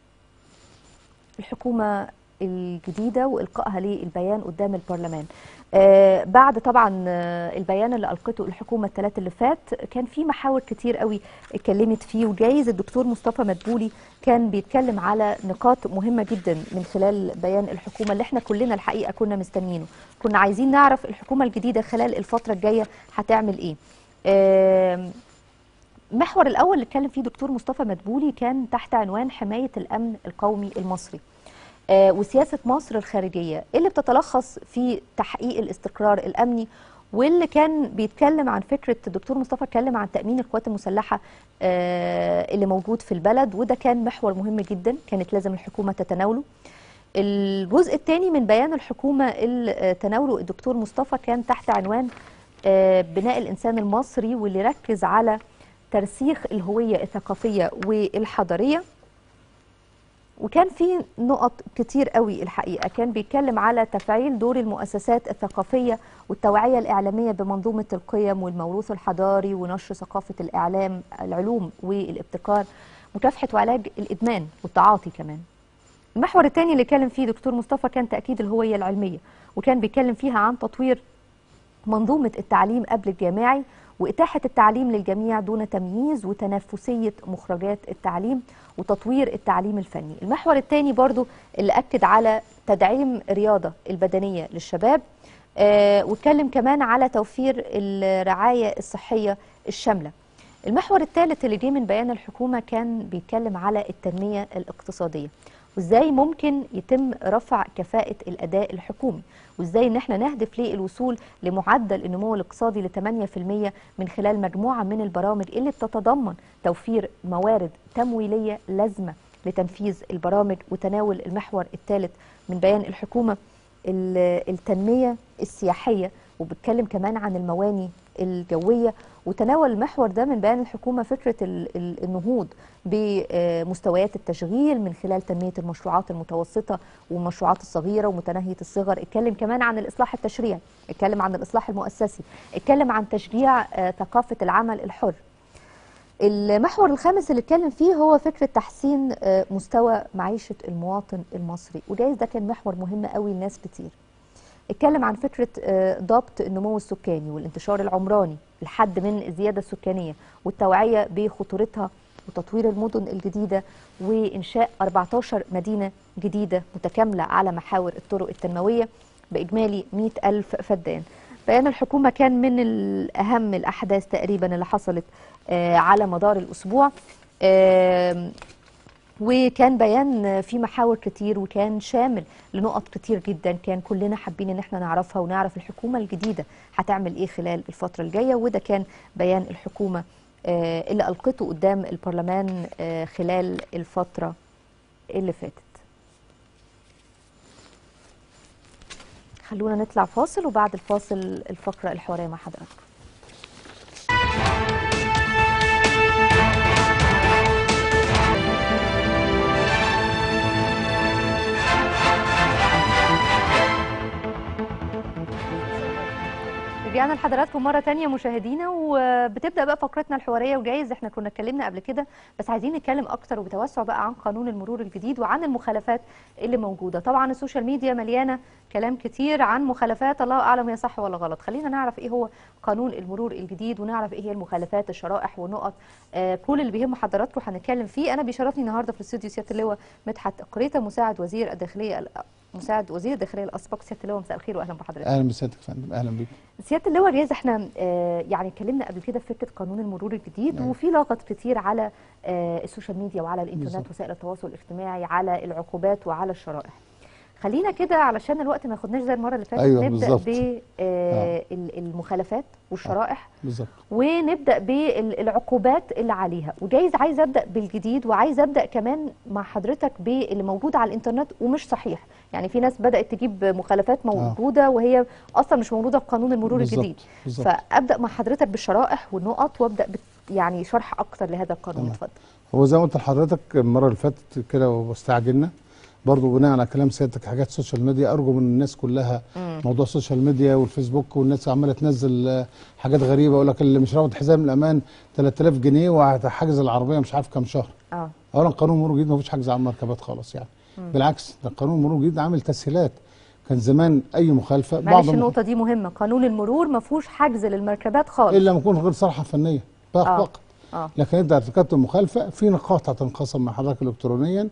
الحكومة الجديدة وإلقائها للبيان قدام البرلمان آه بعد طبعا آه، البيان اللي ألقته الحكومة الثلاث اللي فات كان في محاور كتير قوي اتكلمت فيه وجايز الدكتور مصطفى مدبولي كان بيتكلم على نقاط مهمة جدا من خلال بيان الحكومة اللي احنا كلنا الحقيقة كنا مستنينه كنا عايزين نعرف الحكومة الجديدة خلال الفترة الجاية هتعمل ايه آم، المحور الاول اللي اتكلم فيه دكتور مصطفى مدبولي كان تحت عنوان حمايه الامن القومي المصري آه، وسياسه مصر الخارجيه اللي بتتلخص في تحقيق الاستقرار الامني واللي كان بيتكلم عن فكره الدكتور مصطفى اتكلم عن تامين القوات المسلحه آه، اللي موجود في البلد وده كان محور مهم جدا كانت لازم الحكومه تتناوله الجزء الثاني من بيان الحكومه اللي تناوله الدكتور مصطفى كان تحت عنوان آه، بناء الانسان المصري واللي ركز على ترسيخ الهويه الثقافيه والحضاريه وكان في نقط كتير قوي الحقيقه كان بيتكلم على تفعيل دور المؤسسات الثقافيه والتوعيه الاعلاميه بمنظومه القيم والموروث الحضاري ونشر ثقافه الاعلام العلوم والابتكار مكافحه وعلاج الادمان والتعاطي كمان المحور الثاني اللي اتكلم فيه دكتور مصطفى كان تاكيد الهويه العلميه وكان بيتكلم فيها عن تطوير منظومه التعليم قبل الجامعي وإتاحة التعليم للجميع دون تمييز وتنافسية مخرجات التعليم وتطوير التعليم الفني المحور الثاني برضو اللي أكد على تدعيم الرياضة البدنية للشباب آه واتكلم كمان على توفير الرعاية الصحية الشاملة المحور الثالث اللي جه من بيان الحكومة كان بيتكلم على التنمية الاقتصادية وازاي ممكن يتم رفع كفاءة الأداء الحكومي وازاي ان احنا نهدف للوصول لمعدل النمو الاقتصادي ل 8% من خلال مجموعة من البرامج اللي بتتضمن توفير موارد تمويلية لازمة لتنفيذ البرامج وتناول المحور الثالث من بيان الحكومة ال- التنمية السياحية وبتكلم كمان عن المواني الجوية وتناول المحور ده من بيان الحكومة فكرة ال- ال- النهوض بمستويات التشغيل من خلال تنمية المشروعات المتوسطة والمشروعات الصغيرة ومتناهية الصغر اتكلم كمان عن الإصلاح التشريعي اتكلم عن الإصلاح المؤسسي اتكلم عن تشجيع آه، ثقافة العمل الحر المحور الخامس اللي اتكلم فيه هو فكرة تحسين آه، مستوى معيشة المواطن المصري وجايز ده كان محور مهم قوي لناس كتير اتكلم عن فكرة آه، ضبط النمو السكاني والانتشار العمراني الحد من الزيادة السكانية والتوعية بخطورتها وتطوير المدن الجديدة وإنشاء 14 مدينة جديدة متكاملة على محاور الطرق التنموية بإجمالي 100 ألف فدان بيان الحكومة كان من الأهم الأحداث تقريبا اللي حصلت آه، على مدار الأسبوع آم، وكان بيان في محاور كتير وكان شامل لنقط كتير جدا كان كلنا حابين ان احنا نعرفها ونعرف الحكومه الجديده هتعمل ايه خلال الفتره الجايه وده كان بيان الحكومه آه، اللي القته قدام البرلمان آه، خلال الفتره اللي فاتت خلونا نطلع فاصل وبعد الفاصل الفقره الحواريه مع حضراتكم رجعنا لحضراتكم مرة تانية مشاهدينا وبتبدأ بقى فقرتنا الحوارية وجايز احنا كنا اتكلمنا قبل كده بس عايزين نتكلم أكتر وبتوسع بقى عن قانون المرور الجديد وعن المخالفات اللي موجودة طبعا السوشيال ميديا مليانة كلام كتير عن مخالفات الله أعلم هي صح ولا غلط خلينا نعرف ايه هو قانون المرور الجديد ونعرف ايه هي المخالفات الشرائح والنقط آه كل اللي بيهم حضراتكم هنتكلم فيه أنا بيشرفني النهاردة في الاستوديو سيادة اللواء مدحت قريطة مساعد وزير الداخلية مساعد وزير الداخلية الأسبق سيادة اللواء مساء الخير وأهلا بحضرتك اهلا بسيادتك يا فندم اهلا بيك سياده اللواء جايز احنا آه، يعني اتكلمنا قبل كده في فكره قانون المرور الجديد أيوة. وفي لغط كتير على آه، السوشيال ميديا وعلى الانترنت بالظبط. وسائل التواصل الاجتماعي على العقوبات وعلى الشرائح خلينا كده علشان الوقت ما ياخدناش زي المره اللي فاتت أيوة، نبدا بالظبط. بالمخالفات والشرائح بالظبط ونبدا بالعقوبات اللي عليها وجايز عايز ابدا بالجديد وعايز ابدا كمان مع حضرتك باللي موجود على الانترنت ومش صحيح يعني في ناس بدات تجيب مخالفات موجوده وهي اصلا مش موجوده في قانون المرور بالظبط، الجديد بالظبط. فابدا مع حضرتك بالشرائح والنقط وابدا بت يعني شرح اكتر لهذا القانون تمام. اتفضل هو زي ما قلت لحضرتك المره اللي فاتت كده واستعجلنا برضه بناء على كلام سيادتك حاجات السوشيال ميديا ارجو من الناس كلها موضوع السوشيال ميديا والفيسبوك والناس عماله تنزل آه، حاجات غريبه يقول لك اللي مش رابط حزام الامان 3000 جنيه وهتحجز العربيه مش عارف كام شهر اه اولا قانون مرور جديد ما فيش حجز على المركبات خالص يعني بالعكس ده قانون مرور جديد عامل تسهيلات كان زمان اي مخالفه معلش الم- النقطه دي مهمه قانون المرور ما فيهوش حجز للمركبات خالص الا لما يكون غير صالحه فنيه فقط آه. فقط اه لكن انت ارتكبت المخالفه في نقاط هتنخصم مع حضرتك الكترونيا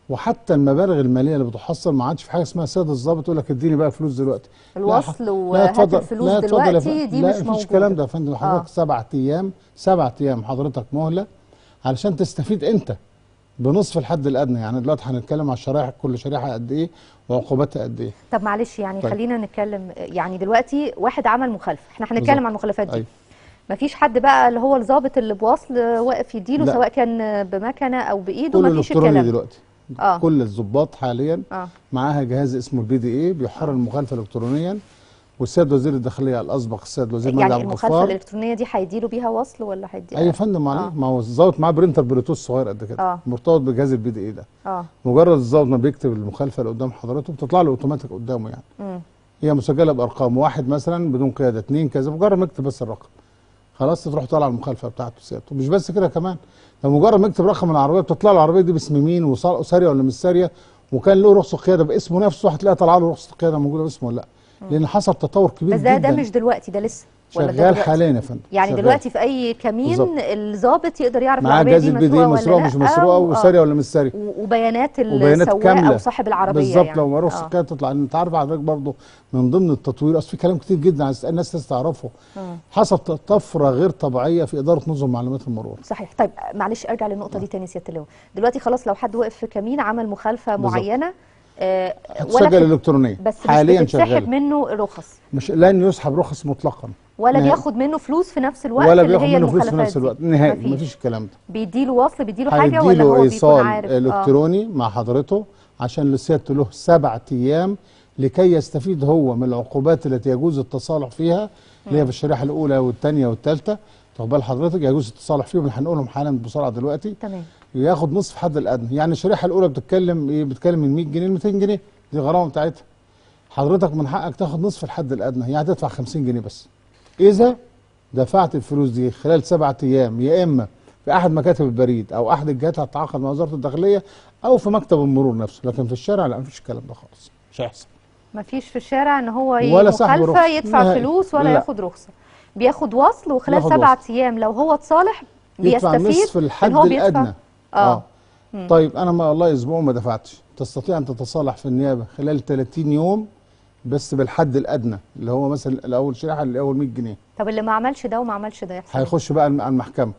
وحتى المبالغ الماليه اللي بتحصل ما عادش في حاجه اسمها سيد الضابط يقول لك اديني بقى فلوس دلوقتي لا الوصل ح- لا وهات اتفضل- الفلوس لا اتفضل يا دلوقتي فندم. دي لا مش مفيش موجوده الكلام ده يا فندم حضرتك آه. سبعة ايام سبعة ايام حضرتك مهله علشان تستفيد انت بنصف الحد الادنى يعني دلوقتي هنتكلم على الشرائح كل شريحه قد ايه وعقوباتها قد ايه طب معلش يعني طيب. خلينا نتكلم يعني دلوقتي واحد عمل مخالفه احنا هنتكلم بالظبط. عن المخالفات دي أيوة. مفيش حد بقى اللي هو الضابط اللي بوصل واقف يديله لا. سواء كان بمكنه او بايده كله مفيش الكتروني الكلام ده. دلوقتي اه كل الضباط حاليا اه معاها جهاز اسمه البي دي اي بيحرر المخالفه الكترونيا والسيد وزير الداخليه الاسبق السيد وزير مجدي يعني عبد المخالفه الغفار الالكترونيه دي هيديله بيها وصل ولا هيدي اي فندم عليه آه. ما هو الظابط معاه برينتر بلوتوث صغير قد كده آه. مرتبط بجهاز البي دي اي ده اه مجرد الظابط ما بيكتب المخالفه اللي قدام حضرته بتطلع له اوتوماتيك قدامه يعني امم هي مسجله بارقام واحد مثلا بدون قياده اثنين كذا مجرد ما يكتب بس الرقم خلاص تروح طالع المخالفه بتاعته سيادته مش بس كده كمان ده مجرد ما يكتب رقم العربيه بتطلع له العربيه دي باسم مين وصار- ساريه ولا مش ساريه وكان له رخصه قياده باسمه نفسه هتلاقيها طالعه له رخصه قياده موجوده باسمه ولا لا لان حصل تطور كبير بس ده جدا ده مش دلوقتي ده لسه ولا ده شغال دلوقتي؟ حاليا يا فندم يعني شغال. دلوقتي في اي كمين بالظبط. الضابط يقدر يعرف معاه العربيه جهاز دي البي دي مسروقه مسروقه ولا مش لا مسروقه أو- وساريه ولا مش ساريه و- وبيانات وبيانات السواق كامله او صاحب العربيه بالظبط يعني. لو ما رخصه آه. كده تطلع انت عارف حضرتك برضه من ضمن التطوير اصل في كلام كتير جدا عايز الناس لازم تعرفه مم. حصل طفره غير طبيعيه في اداره نظم معلومات المرور صحيح طيب معلش ارجع للنقطه دي تاني سياده اللواء دلوقتي خلاص لو حد وقف في كمين عمل مخالفه بالظبط. معينه آه هتسجل في- الكترونيا بس حاليا مش بتتسحب شغاله منه الرخص مش لن يسحب رخص مطلقا ولا نهائي. بياخد منه فلوس في نفس الوقت ولا اللي بياخد هي منه فلوس في المخالفات نفس دي؟ الوقت نهائي مفيش. مفيش الكلام ده بيديله وصل بيديله حاجه ولا هيديله هو بيكون ايصال عارف آه. الكتروني مع حضرته عشان لسيادته له سبعة ايام لكي يستفيد هو من العقوبات التي يجوز التصالح فيها اللي هي في الشريحه الاولى والثانيه والثالثه واخد بال حضرتك يجوز التصالح فيهم اللي هنقولهم حالا بسرعه دلوقتي تمام ياخد نصف حد الادنى يعني الشريحه الاولى بتتكلم ايه بتتكلم من 100 جنيه ل 200 جنيه دي غرامه بتاعتها حضرتك من حقك تاخد نصف الحد الادنى يعني تدفع 50 جنيه بس اذا دفعت الفلوس دي خلال سبعة ايام يا اما في احد مكاتب البريد او احد الجهات اللي هتتعاقد مع وزاره الداخليه او في مكتب المرور نفسه لكن في الشارع لا مفيش الكلام ده خالص مش هيحصل مفيش في الشارع ان هو ولا سحب مخالفه رخصة. يدفع نهائي. فلوس ولا لا. ياخد رخصه بياخد وصل وخلال ياخد سبعة وصل. ايام لو هو اتصالح يدفع بيستفيد نصف الحد إن هو بيدفع- الادنى اه طيب انا ما والله اسبوع ما دفعتش تستطيع ان تتصالح في النيابه خلال 30 يوم بس بالحد الادنى اللي هو مثلا الاول شريحه اللي اول 100 جنيه طب اللي ما عملش ده وما عملش ده يحصل إيه؟ هيخش بقى على المحكمه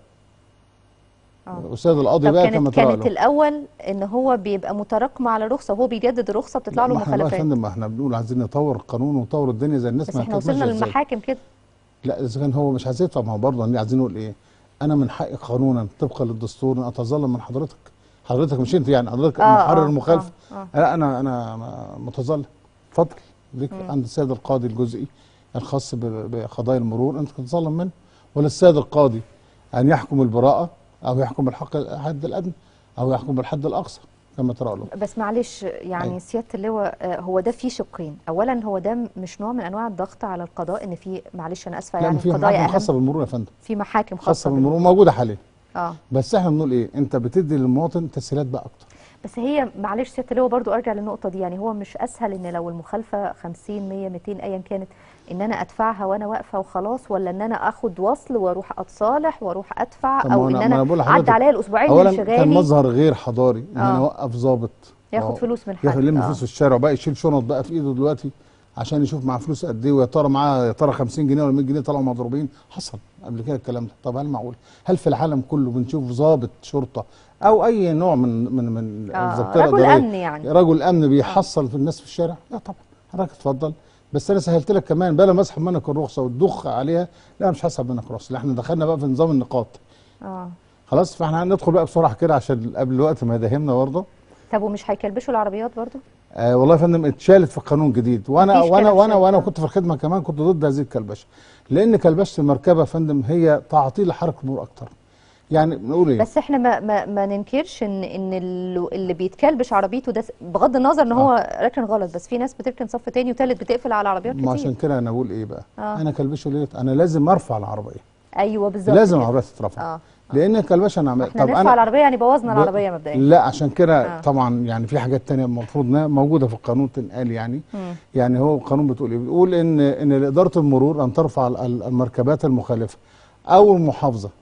آه. استاذ القاضي طب بقى كما كانت ترى كانت له الاول ان هو بيبقى متراكمه على رخصه وهو بيجدد الرخصه بتطلع له ما احنا بقى يا مخالفات فندم ما احنا بنقول عايزين نطور القانون ونطور الدنيا زي الناس بس ما احنا كانت وصلنا ماشية إزاي. للمحاكم كده لا اذا كان هو مش عايز يدفع ما هو برضه إحنا عايزين نقول ايه انا من حقي قانونا طبقا للدستور ان اتظلم من حضرتك حضرتك مش انت يعني حضرتك آه، محرر آه، المخالفه آه، آه. لا انا انا متظلم اتفضل ليك عند السيد القاضي الجزئي الخاص ب- بقضايا المرور انت تتظلم منه ولا السيد القاضي ان يحكم البراءه او يحكم الحق الحد الادنى او يحكم بالحد الاقصى كما ترى له بس معلش يعني أيوة. سياده اللواء آه، هو ده فيه شقين اولا هو ده مش نوع من انواع الضغط على القضاء ان في معلش انا اسفه لا يعني في قضايا محاكم خاصه اهم بالمرور يا فندم في محاكم خاصه خاصه بالمرور موجوده حاليا اه بس احنا بنقول ايه انت بتدي للمواطن تسهيلات بقى اكتر بس هي معلش سياده اللواء برضو ارجع للنقطه دي يعني هو مش اسهل ان لو المخالفه 50 100 200 ايا كانت ان انا ادفعها وانا واقفه وخلاص ولا ان انا اخد وصل واروح اتصالح واروح ادفع طب ما او أنا- ان ما أنا انا بقول لحضرتك عدى عليا الاسبوعين اولا اللي كان شغالي مظهر غير حضاري ان آه. انا اوقف ظابط ياخد أهو. فلوس من ياخد حد يلم آه. فلوس في الشارع وبقى يشيل شنط بقى في ايده دلوقتي عشان يشوف معاه فلوس قد ايه ويا ترى معاه يا ترى 50 جنيه ولا 100 جنيه طلعوا مضروبين حصل قبل كده الكلام ده طب هل معقول هل في العالم كله بنشوف ضابط شرطه او اي نوع من من من آه، الذاكره رجل الإدارية، أمن يعني. رجل امن بيحصل في الناس في الشارع لا طبعا حضرتك اتفضل بس انا سهلت لك كمان بدل ما اسحب منك الرخصه وتضخ عليها لا مش هسحب منك الرخصه لا احنا دخلنا بقى في نظام النقاط اه خلاص فاحنا هندخل بقى بسرعه كده عشان قبل الوقت ما يداهمنا برضه طب ومش هيكلبشوا العربيات برضو آه والله يا فندم اتشالت في قانون جديد وانا مفيش وانا وانا كلبشة. وانا كنت في الخدمه كمان كنت ضد هذه الكلبشه لان كلبشه المركبه يا فندم هي تعطيل لحركه المرور اكتر يعني بنقول ايه بس احنا ما ما, ما ننكرش ان ان اللي, اللي بيتكلبش عربيته ده س- بغض النظر ان هو راكن غلط بس في ناس بتركن صف تاني وتالت بتقفل على عربيات ما عشان كتير كده انا بقول ايه بقى آه. انا كلبشه ليه انا لازم ارفع العربيه ايوه بالظبط لازم كده. العربيه تترفع اه لان الكلبشه انا عملت احنا نرفع العربيه يعني بوظنا ب- العربيه مبدئيا لا عشان كده آه. طبعا يعني في حاجات تانية المفروض انها موجوده في القانون تنقال يعني مم. يعني هو القانون بتقول ايه بتقول ان ان اداره المرور ان ترفع ال- ال- المركبات المخالفه او المحافظه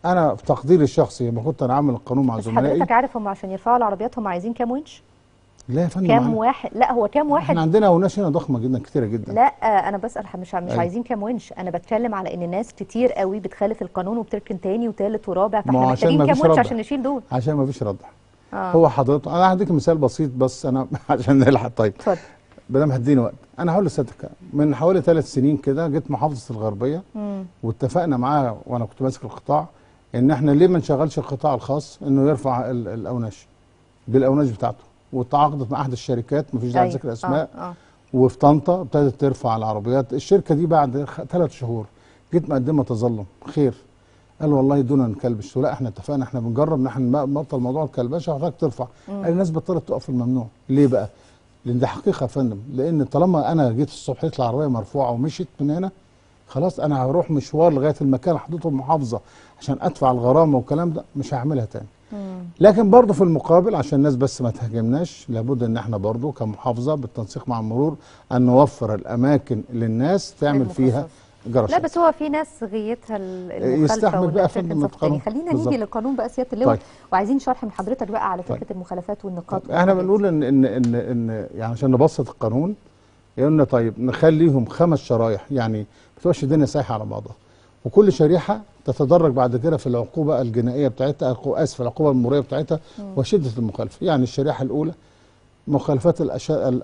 انا في تقديري الشخصي لما كنت انا عامل القانون مع بس زملائي حضرتك عارف هم عشان يرفعوا العربيات هم عايزين كام ونش لا يا فندم كام معلش. واحد لا هو كام واحد احنا عندنا وناش هنا ضخمه جدا كتيره جدا لا انا بسال مش مش أيوة. عايزين كام ونش انا بتكلم على ان ناس كتير قوي بتخالف القانون وبتركن تاني وتالت ورابع ما هو فاحنا عشان محتاجين ما كام فيش ونش ردع. عشان نشيل دول عشان ما فيش ردع آه. هو حضرته انا هديك مثال بسيط بس انا عشان نلحق طيب اتفضل بدل ما هديني وقت انا هقول لسيادتك من حوالي ثلاث سنين كده جيت محافظه الغربيه مم. واتفقنا معاه وانا كنت ماسك القطاع ان احنا ليه ما نشغلش القطاع الخاص انه يرفع ال- الاوناش بالاوناش بتاعته وتعاقدت مع احد الشركات مفيش داعي أيوة. ذكر اسماء آه. آه. وفي طنطا ابتدت ترفع العربيات الشركه دي بعد ثلاث شهور جيت مقدمه تظلم خير قال والله دون نكلبش لا احنا اتفقنا احنا بنجرب ان احنا نبطل موضوع الكلبشه وحضرتك ترفع قال الناس بطلت تقف في الممنوع ليه بقى؟ لان دي حقيقه يا فندم لان طالما انا جيت الصبح لقيت العربيه مرفوعه ومشيت من هنا خلاص انا هروح مشوار لغايه المكان حدوده المحافظه عشان ادفع الغرامه والكلام ده مش هعملها تاني لكن برضه في المقابل عشان الناس بس ما تهاجمناش لابد ان احنا برضه كمحافظه بالتنسيق مع المرور ان نوفر الاماكن للناس تعمل فيها المخصص. لا جراشات بس هو في ناس غيتها ال- المخالفه يستحمل وإنها بقى تركن فندم صف تاني القانون. خلينا بالظبط. نيجي للقانون بقى سياده اللواء طيب. وعايزين شرح من حضرتك بقى على فكره طيب. المخالفات والنقاط احنا والحاجات دي. بنقول ان ان ان ان يعني عشان نبسط القانون قلنا طيب نخليهم خمس شرايح يعني ما تبقاش الدنيا سايحه على بعضها وكل شريحه تتدرج بعد كده في العقوبه الجنائيه بتاعتها أو اسف العقوبه المروريه بتاعتها وشده المخالفه يعني الشريحه الاولى مخالفات الاشد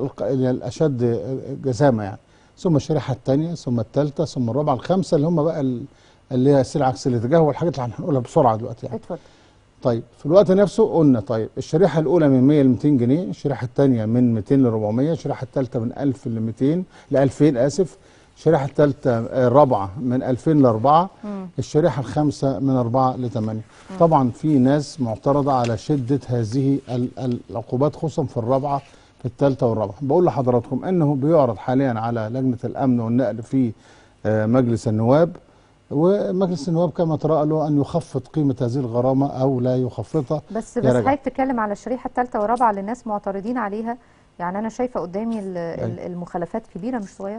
الاشد جسامه يعني ثم الشريحه الثانيه ثم الثالثه ثم الرابعه الخامسه اللي هم بقى ال- اللي هي السلع عكس الاتجاه والحاجات اللي هنقولها بسرعه دلوقتي يعني اتفضل طيب في الوقت نفسه قلنا طيب الشريحه الاولى من 100 ل 200 جنيه الشريحه الثانيه من 200 ل 400 الشريحه الثالثه من 1000 ل 200 ل 2000 اسف الشريحه الثالثه آه، الرابعه من 2000 ل 4 الشريحه الخامسه من 4 ل 8 طبعا في ناس معترضه على شده هذه ال- ال- العقوبات خصوصا في الرابعه في الثالثه والرابعه بقول لحضراتكم انه بيعرض حاليا على لجنه الامن والنقل في آه، مجلس النواب ومجلس النواب كما ترى له ان يخفض قيمه هذه الغرامه او لا يخفضها بس يا بس رجل. حضرتك بتتكلم على الشريحه الثالثه والرابعه اللي الناس معترضين عليها يعني انا شايفه قدامي ال- ال- المخالفات كبيره مش صغيره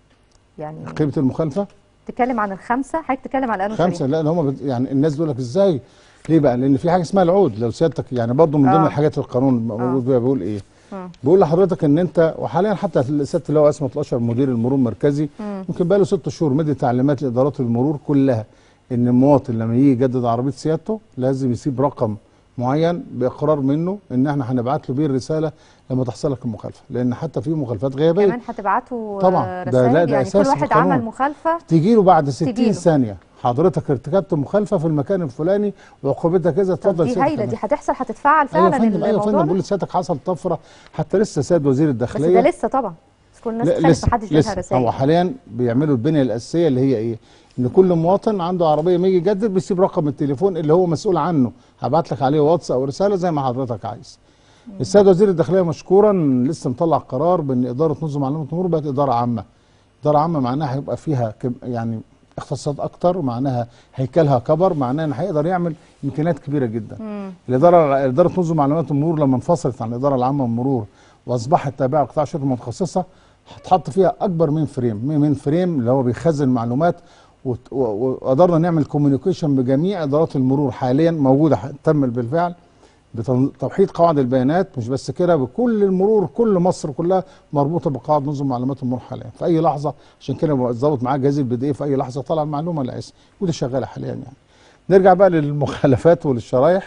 يعني قيمه المخالفه تتكلم عن الخمسه حضرتك تتكلم على انه خمسه لا ده هم بت- يعني الناس دول لك ازاي ليه بقى لان في حاجه اسمها العود لو سيادتك يعني برضه من ضمن آه. الحاجات القانون موجود بيها بيقول ايه مم. بيقول لحضرتك ان انت وحاليا حتى سياده اللواء اسمه الاشهر مدير المرور المركزي ممكن بقى له ست شهور مدي تعليمات لادارات المرور كلها ان المواطن لما يجي يجدد عربيه سيادته لازم يسيب رقم معين باقرار منه ان احنا هنبعت له بيه الرساله لما تحصل لك المخالفه لان حتى في مخالفات غيابيه كمان هتبعتوا طبعا، ده رسائل لا، ده يعني كل أساس واحد القانون. عمل مخالفه تيجي له بعد 60 تجيله. ثانيه حضرتك ارتكبت مخالفه في المكان الفلاني وعقوبتها كذا طب اتفضل دي سيادتك هايله كمان. دي هتحصل هتتفعل ايوه يا فعلا فندم ايوه يا الموضوع فندم ده بقول لسيادتك حصل طفره حتى لسه سيد وزير بس الداخليه ده لسه طبعا بس كل الناس لا، تخالف لسه محدش جالها لسه رسائل هو حاليا بيعملوا البنيه الاساسيه اللي هي ايه؟ ان كل مواطن عنده عربيه ما يجي يجدد بيسيب رقم التليفون اللي هو مسؤول عنه هبعت لك عليه واتس او رساله زي ما حضرتك عايز. السيد وزير الداخليه مشكورا لسه مطلع قرار بان اداره نظم معلومات المرور بقت اداره عامه. اداره عامه معناها هيبقى فيها كم- يعني اختصاصات اكتر معناها هيكلها كبر معناها ان هيقدر يعمل امكانيات كبيره جدا. الاداره اداره نظم معلومات المرور لما انفصلت عن الاداره العامه للمرور واصبحت تابعه لقطاع شركه متخصصه هتحط فيها اكبر من فريم من فريم اللي هو بيخزن معلومات وت- و- و- وقدرنا نعمل كوميونيكيشن بجميع ادارات المرور حاليا موجوده تم بالفعل بتوحيد قواعد البيانات مش بس كده بكل المرور كل مصر كلها مربوطه بقواعد نظم معلومات المرور حاليا في اي لحظه عشان كده ببقى ظابط معاه جهاز البي دي في اي لحظه طلع المعلومه العايز ودي شغاله حاليا يعني نرجع بقى للمخالفات وللشرايح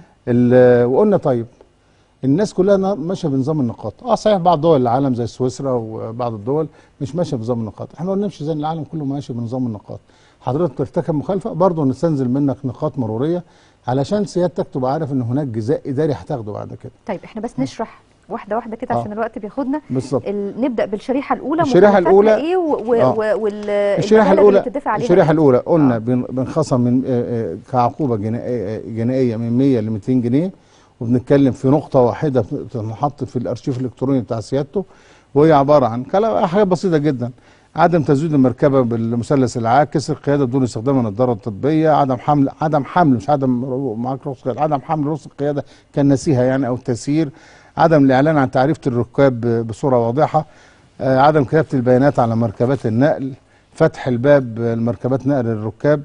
ال- وقلنا طيب الناس كلها نا- ماشيه بنظام النقاط اه صحيح بعض دول العالم زي سويسرا وبعض الدول مش ماشيه بنظام النقاط احنا قلنا نمشي زي العالم كله ماشي بنظام النقاط حضرتك ترتكب مخالفه برضه نستنزل منك نقاط مروريه علشان سيادتك تبقى عارف ان هناك جزاء اداري هتاخده بعد كده طيب احنا بس نشرح واحده واحده كده آه. عشان الوقت بياخدنا بالظبط ال- نبدا بالشريحه الاولى الشريحة مخالفاتها الأولى- ايه و- و- آه. و- وال الشريحه المبالغ الاولى اللي بتدفع عليها الشريحه إيه؟ الاولى قلنا آه. بن- بنخصم من آه، آه، كعقوبه جنائيه جنائيه من 100 ل 200 جنيه وبنتكلم في نقطه واحده تنحط في الارشيف الالكتروني بتاع سيادته وهي عباره عن كلام حاجات بسيطه جدا عدم تزويد المركبه بالمثلث العاكس القياده بدون استخدام النظاره الطبيه عدم حمل عدم حمل مش عدم رو- معاك رخصه قياده عدم حمل رخصه القياده كان نسيها يعني او التسيير عدم الاعلان عن تعريفه الركاب ب- بصوره واضحه آه، عدم كتابه البيانات على مركبات النقل فتح الباب لمركبات نقل الركاب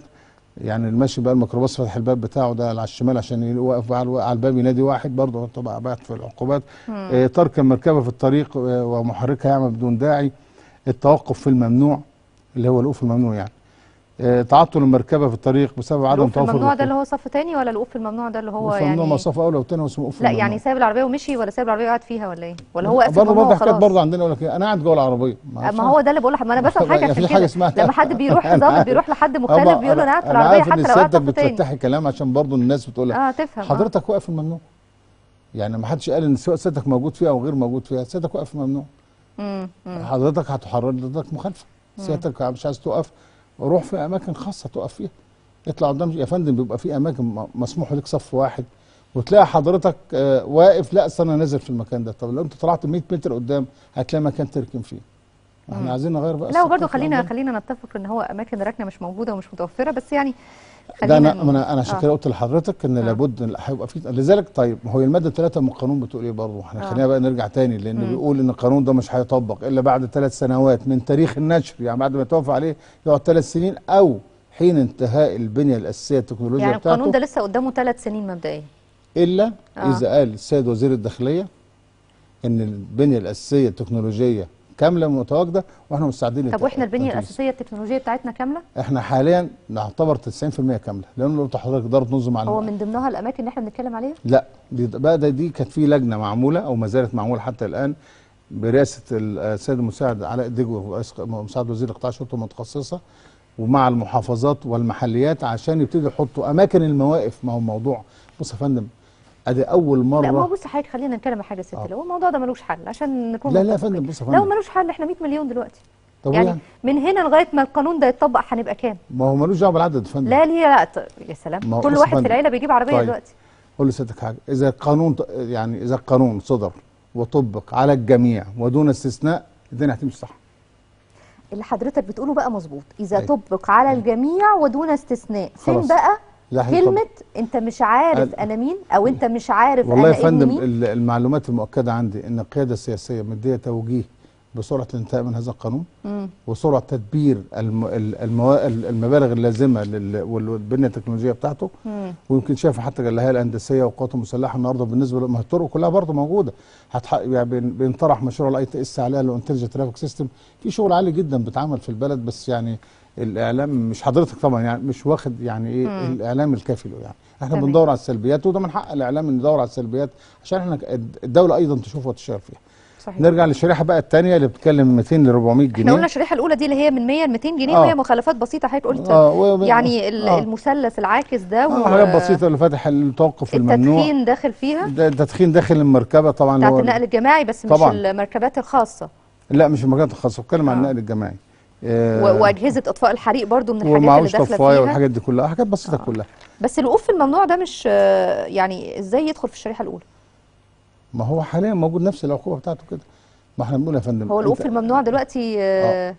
يعني الماشي بقى الميكروباص فاتح الباب بتاعه ده على الشمال عشان يوقف على على الباب ينادي واحد برضه طبعا بقى في العقوبات آه، ترك المركبه في الطريق آه، ومحركها يعمل بدون داعي التوقف في الممنوع اللي هو الوقوف الممنوع يعني آه، تعطل المركبه في الطريق بسبب عدم الوقوف توفر الممنوع ده اللي الوقود. هو صف تاني ولا الوقوف الممنوع ده اللي هو وقوف الممنوع يعني مصاف اولى وثاني واسمه وقوف لا الممنوع. يعني سايب العربيه ومشي ولا سايب العربيه وقعد فيها ولا ايه ولا هو واقف في برضه الممنوع برضه حكايه وخلاص برضه عندنا يقول لك إيه، انا قاعد جوه العربيه ما ما هو ده اللي بقول لك ما انا بسال حاجه يعني عشان في حاجة كده اسمها- لما حد بيروح أنا ضابط عارف. بيروح لحد أبا مخالف بيقول له انا قاعد في انا العربيه عارف ان حتى لو قعدت سيادتك صف تاني بتفتحي كلام عشان برضه الناس بتقول لك اه تفهم آه. حضرتك واقف في الممنوع يعني ما حدش قال ان سواء سيادتك موجود فيها او غير موجود فيها سيادتك واقف في الممنوع مم. مم. حضرتك هتحرر ضدك مخالفه سيادتك مش عايز تقف روح في اماكن خاصه تقف فيها اطلع قدام يا فندم بيبقى في اماكن م- مسموح لك صف واحد وتلاقي حضرتك آه، واقف لا اصل انا نازل في المكان ده طب لو انت طلعت 100 متر قدام هتلاقي مكان تركن فيه احنا عايزين نغير بقى لا وبرضه الثقافة خلينا عندنا. خلينا نتفق ان هو اماكن الركنه مش موجوده ومش متوفره بس يعني ده خلينا انا انا انا عشان آه. كده قلت لحضرتك ان آه. لابد إن هيبقى في لذلك طيب ما هو الماده 3 من القانون بتقول ايه برضه احنا آه. خلينا بقى نرجع تاني لان بيقول ان القانون ده مش هيطبق الا بعد ثلاث سنوات من تاريخ النشر يعني بعد ما يتوافق عليه يقعد ثلاث سنين او حين انتهاء البنيه الاساسيه التكنولوجيا يعني بتاعته القانون ده لسه قدامه ثلاث سنين مبدئيا الا آه. اذا قال السيد وزير الداخليه ان البنيه الاساسيه التكنولوجيه كامله متواجده واحنا مستعدين طب للت- واحنا البنيه للتنفيذ. الاساسيه التكنولوجيه بتاعتنا كامله احنا حاليا نعتبر 90% كامله لان لو حضرتك اداره نظم على هو من ضمنها الاماكن اللي احنا بنتكلم عليها لا دي بقى ده دي كانت في لجنه معموله او ما زالت معموله حتى الان برئاسه السيد المساعد علاء دجوي رئيس مساعد وزير قطاع الشرطه المتخصصه ومع المحافظات والمحليات عشان يبتدوا يحطوا اماكن المواقف ما هو موضوع بص يا فندم ادي اول لا ما هو مره بص حضرتك خلينا نتكلم عن حاجه ست آه. لو الموضوع ده ملوش حل عشان نكون لا لا يا متفقين. فندم بص يا لا هو فندم ملوش حل احنا 100 مليون دلوقتي طب يعني يعني من هنا لغايه ما القانون ده يتطبق هنبقى كام ما هو ملوش دعوه بالعدد يا فندم لا ليه لا ط- يا سلام ما هو كل بص يا واحد في فندم. العيله بيجيب عربيه طيب. دلوقتي قول لسيادتك حاجه اذا القانون ط- يعني اذا القانون صدر وطبق على الجميع ودون استثناء الدنيا هتمشي صح اللي حضرتك بتقوله بقى مظبوط اذا أيوة. طبق على الجميع ودون استثناء فين خلاص. بقى لا هيطبق. كلمه انت مش عارف قال- انا مين او انت مش عارف والله يا انا ابن فندم مين ال- المعلومات المؤكده عندي ان القياده السياسيه مديه توجيه بسرعه الانتهاء من هذا القانون مم. وسرعه تدبير الم... ال- الموا... ال- المبالغ اللازمه لل... والبنيه التكنولوجيه بتاعته مم. ويمكن شايف حتى الهيئه الهندسيه والقوات المسلحه النهارده بالنسبه ل- ما هي الطرق كلها برضه موجوده هتح... يعني بين- بينطرح مشروع الاي تي اس عليها الانتليجنت ترافيك سيستم في شغل عالي جدا بيتعمل في البلد بس يعني الاعلام مش حضرتك طبعا يعني مش واخد يعني ايه مم. الاعلام الكافي له يعني احنا تمام. بندور على السلبيات وده من حق الاعلام ان يدور على السلبيات عشان احنا ك- الدوله ايضا تشوف وتشتغل فيها صحيح نرجع للشريحه بقى الثانيه اللي بتتكلم من 200 ل 400 جنيه احنا قلنا الشريحه الاولى دي اللي هي من 100 ل 200 جنيه آه. وهي مخالفات بسيطه حضرتك قلت آه، و- يعني ال- آه. المثلث العاكس ده آه، حاجات بسيطه اللي فاتح التوقف الممنوع التدخين داخل فيها ده التدخين داخل المركبه طبعا اللي بتاعت هو النقل الجماعي بس مش طبعاً. المركبات الخاصه لا مش المركبات الخاصه بتكلم عن آه. النقل الجماعي و- آه واجهزه اطفاء الحريق برضو من الحاجات اللي ومعهوش داخله طفايه فيها والحاجات دي كلها حاجات بسيطه آه. كلها بس الوقوف في الممنوع ده مش آه، يعني ازاي يدخل في الشريحه الاولى ما هو حاليا موجود نفس العقوبه بتاعته كده ما احنا بنقول يا فندم هو الوقوف أنت- في الممنوع دلوقتي آه،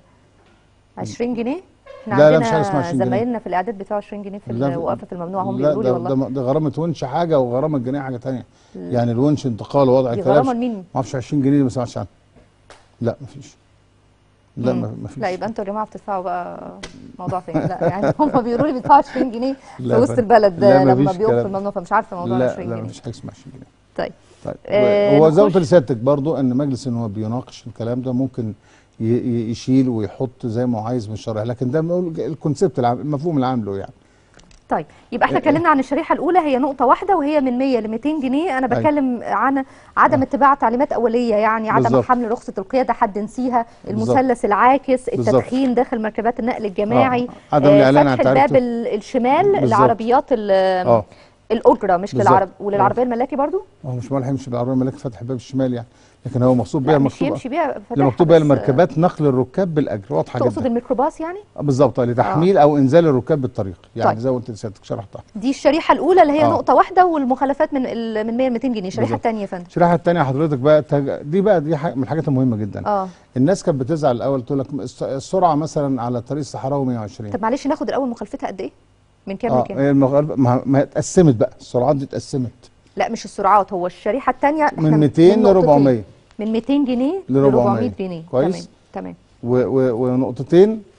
20 جنيه احنا لا، لا، مش حاجة اسمها عندنا 20 جنيه. زمايلنا في الاعداد بتوع 20 جنيه في لا، الوقفه في الممنوع هم لا بيقولوا لي ده, والله ده, ده غرامه ونش حاجه وغرامه الجنيه حاجه ثانيه يعني الونش انتقال ووضع دي الكلام غرامه لمين؟ ما اعرفش 20 جنيه دي ما سمعتش عنها لا ما فيش لا مم. ما ما فيش لا يبقى انتوا يا جماعه بتدفعوا بقى موضوع تاني لا يعني هم بيقولوا لي بيدفعوا 20 جنيه في لا، وسط ف- البلد لا، لما مفيش بيقفوا في كلام. الممنوع فمش عارفه موضوع ال لا 20 لا ما جنيه فيش حاجه اسمها 20 جنيه طيب طيب آه، هو زي ما نخش- قلت لسيادتك برضو ان مجلس النواب بيناقش الكلام ده ممكن ي- ي- يشيل ويحط زي ما هو عايز من الشرع لكن ده بنقول الكونسيبت العام المفهوم العام له يعني طيب يبقى احنا إيه- اتكلمنا عن الشريحه الاولى هي نقطه واحده وهي من 100 ل 200 جنيه انا أيوة. بتكلم عن عدم اتباع تعليمات اوليه يعني عدم بالظبط. حمل رخصه القياده حد نسيها بالظبط. المثلث العاكس بالظبط. التدخين داخل مركبات النقل الجماعي آه. عدم الإعلان عن فتح تعريف الباب ال- الشمال بالظبط. لعربيات ال- اه الاجره مش بالظبط. للعرب وللعربيه الملاكي برضو هو مش مالح يمشي بالعربيه ملك فتح الباب الشمال يعني لكن هو مقصود بيها لا مش المكتوب يمشي بيها اللي فتحها مكتوب بيها بس- المركبات نقل الركاب بالاجر واضحه تقصد جدا الميكروباص يعني آه، بالظبط لتحميل او انزال الركاب بالطريق يعني طيب. زي ما قلت لسيادتك شرحتها دي الشريحه الاولى اللي هي آه. نقطه واحده والمخالفات من ال- من 100 ل 200 جنيه الشريحه بالظبط. الثانيه يا فندم الشريحه الثانيه حضرتك بقى تج... دي بقى دي حاجة من الحاجات المهمه جدا اه الناس كانت بتزعل الاول تقول لك الس- السرعه مثلا على الطريق الصحراوي 120 طب معلش ناخد الاول مخالفتها قد ايه من كام اه لكام هي المغاربه ما ما هي اتقسمت بقى السرعات دي اتقسمت لا مش السرعات هو الشريحه الثانيه من 200 ل من 200 جنيه ل ل 400 400 جنيه كويس. تمام تمام و... و... ونقطتين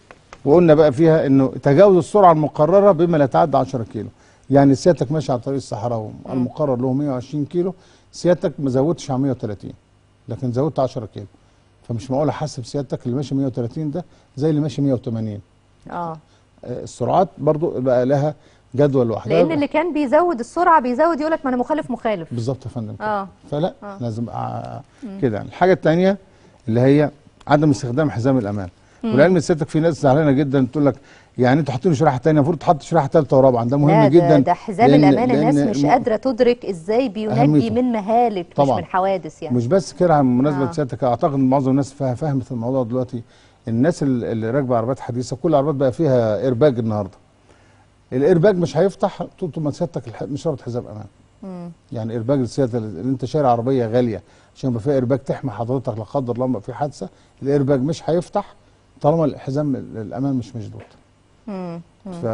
وقلنا بقى فيها انه تجاوز السرعه المقرره بما لا يتعدى 10 كيلو يعني سيادتك ماشي على طريق الصحراء المقرر له 120 كيلو سيادتك ما زودتش على 130 لكن زودت 10 كيلو فمش معقول احسب سيادتك اللي ماشي 130 ده زي اللي ماشي 180 اه آه، السرعات برضو بقى لها جدول لوحدها لان اللي كان بيزود السرعه بيزود يقول لك ما انا مخالف مخالف بالظبط يا فندم كده. اه فلا آه. لازم آه كده يعني الحاجه الثانيه اللي هي عدم استخدام حزام الامان ولعلم سيادتك في ناس زعلانه جدا تقول لك يعني انتوا حاطين شريحه ثانيه المفروض تحط شريحه ثالثه ورابعه ده مهم لا جدا ده, ده حزام لأن- الامان الناس لأن مش الم- قادره تدرك ازاي بينجي أهميته. من مهالك مش طبعاً. من حوادث يعني مش بس كده بمناسبه آه. آه. سيادتك اعتقد ان معظم الناس فا- فهمت الموضوع دلوقتي الناس ال- اللي راكبه عربيات حديثه كل العربيات بقى فيها ايرباج النهارده الايرباج مش هيفتح طول ما سيادتك الح- مش رابط حزام امان مم. يعني ايرباج السياده اللي انت شاري عربيه غاليه عشان يبقى فيها ايرباج تحمي حضرتك لا قدر الله ما في حادثه الايرباج مش هيفتح طالما الحزام ال- الامان مش مشدود مم. ف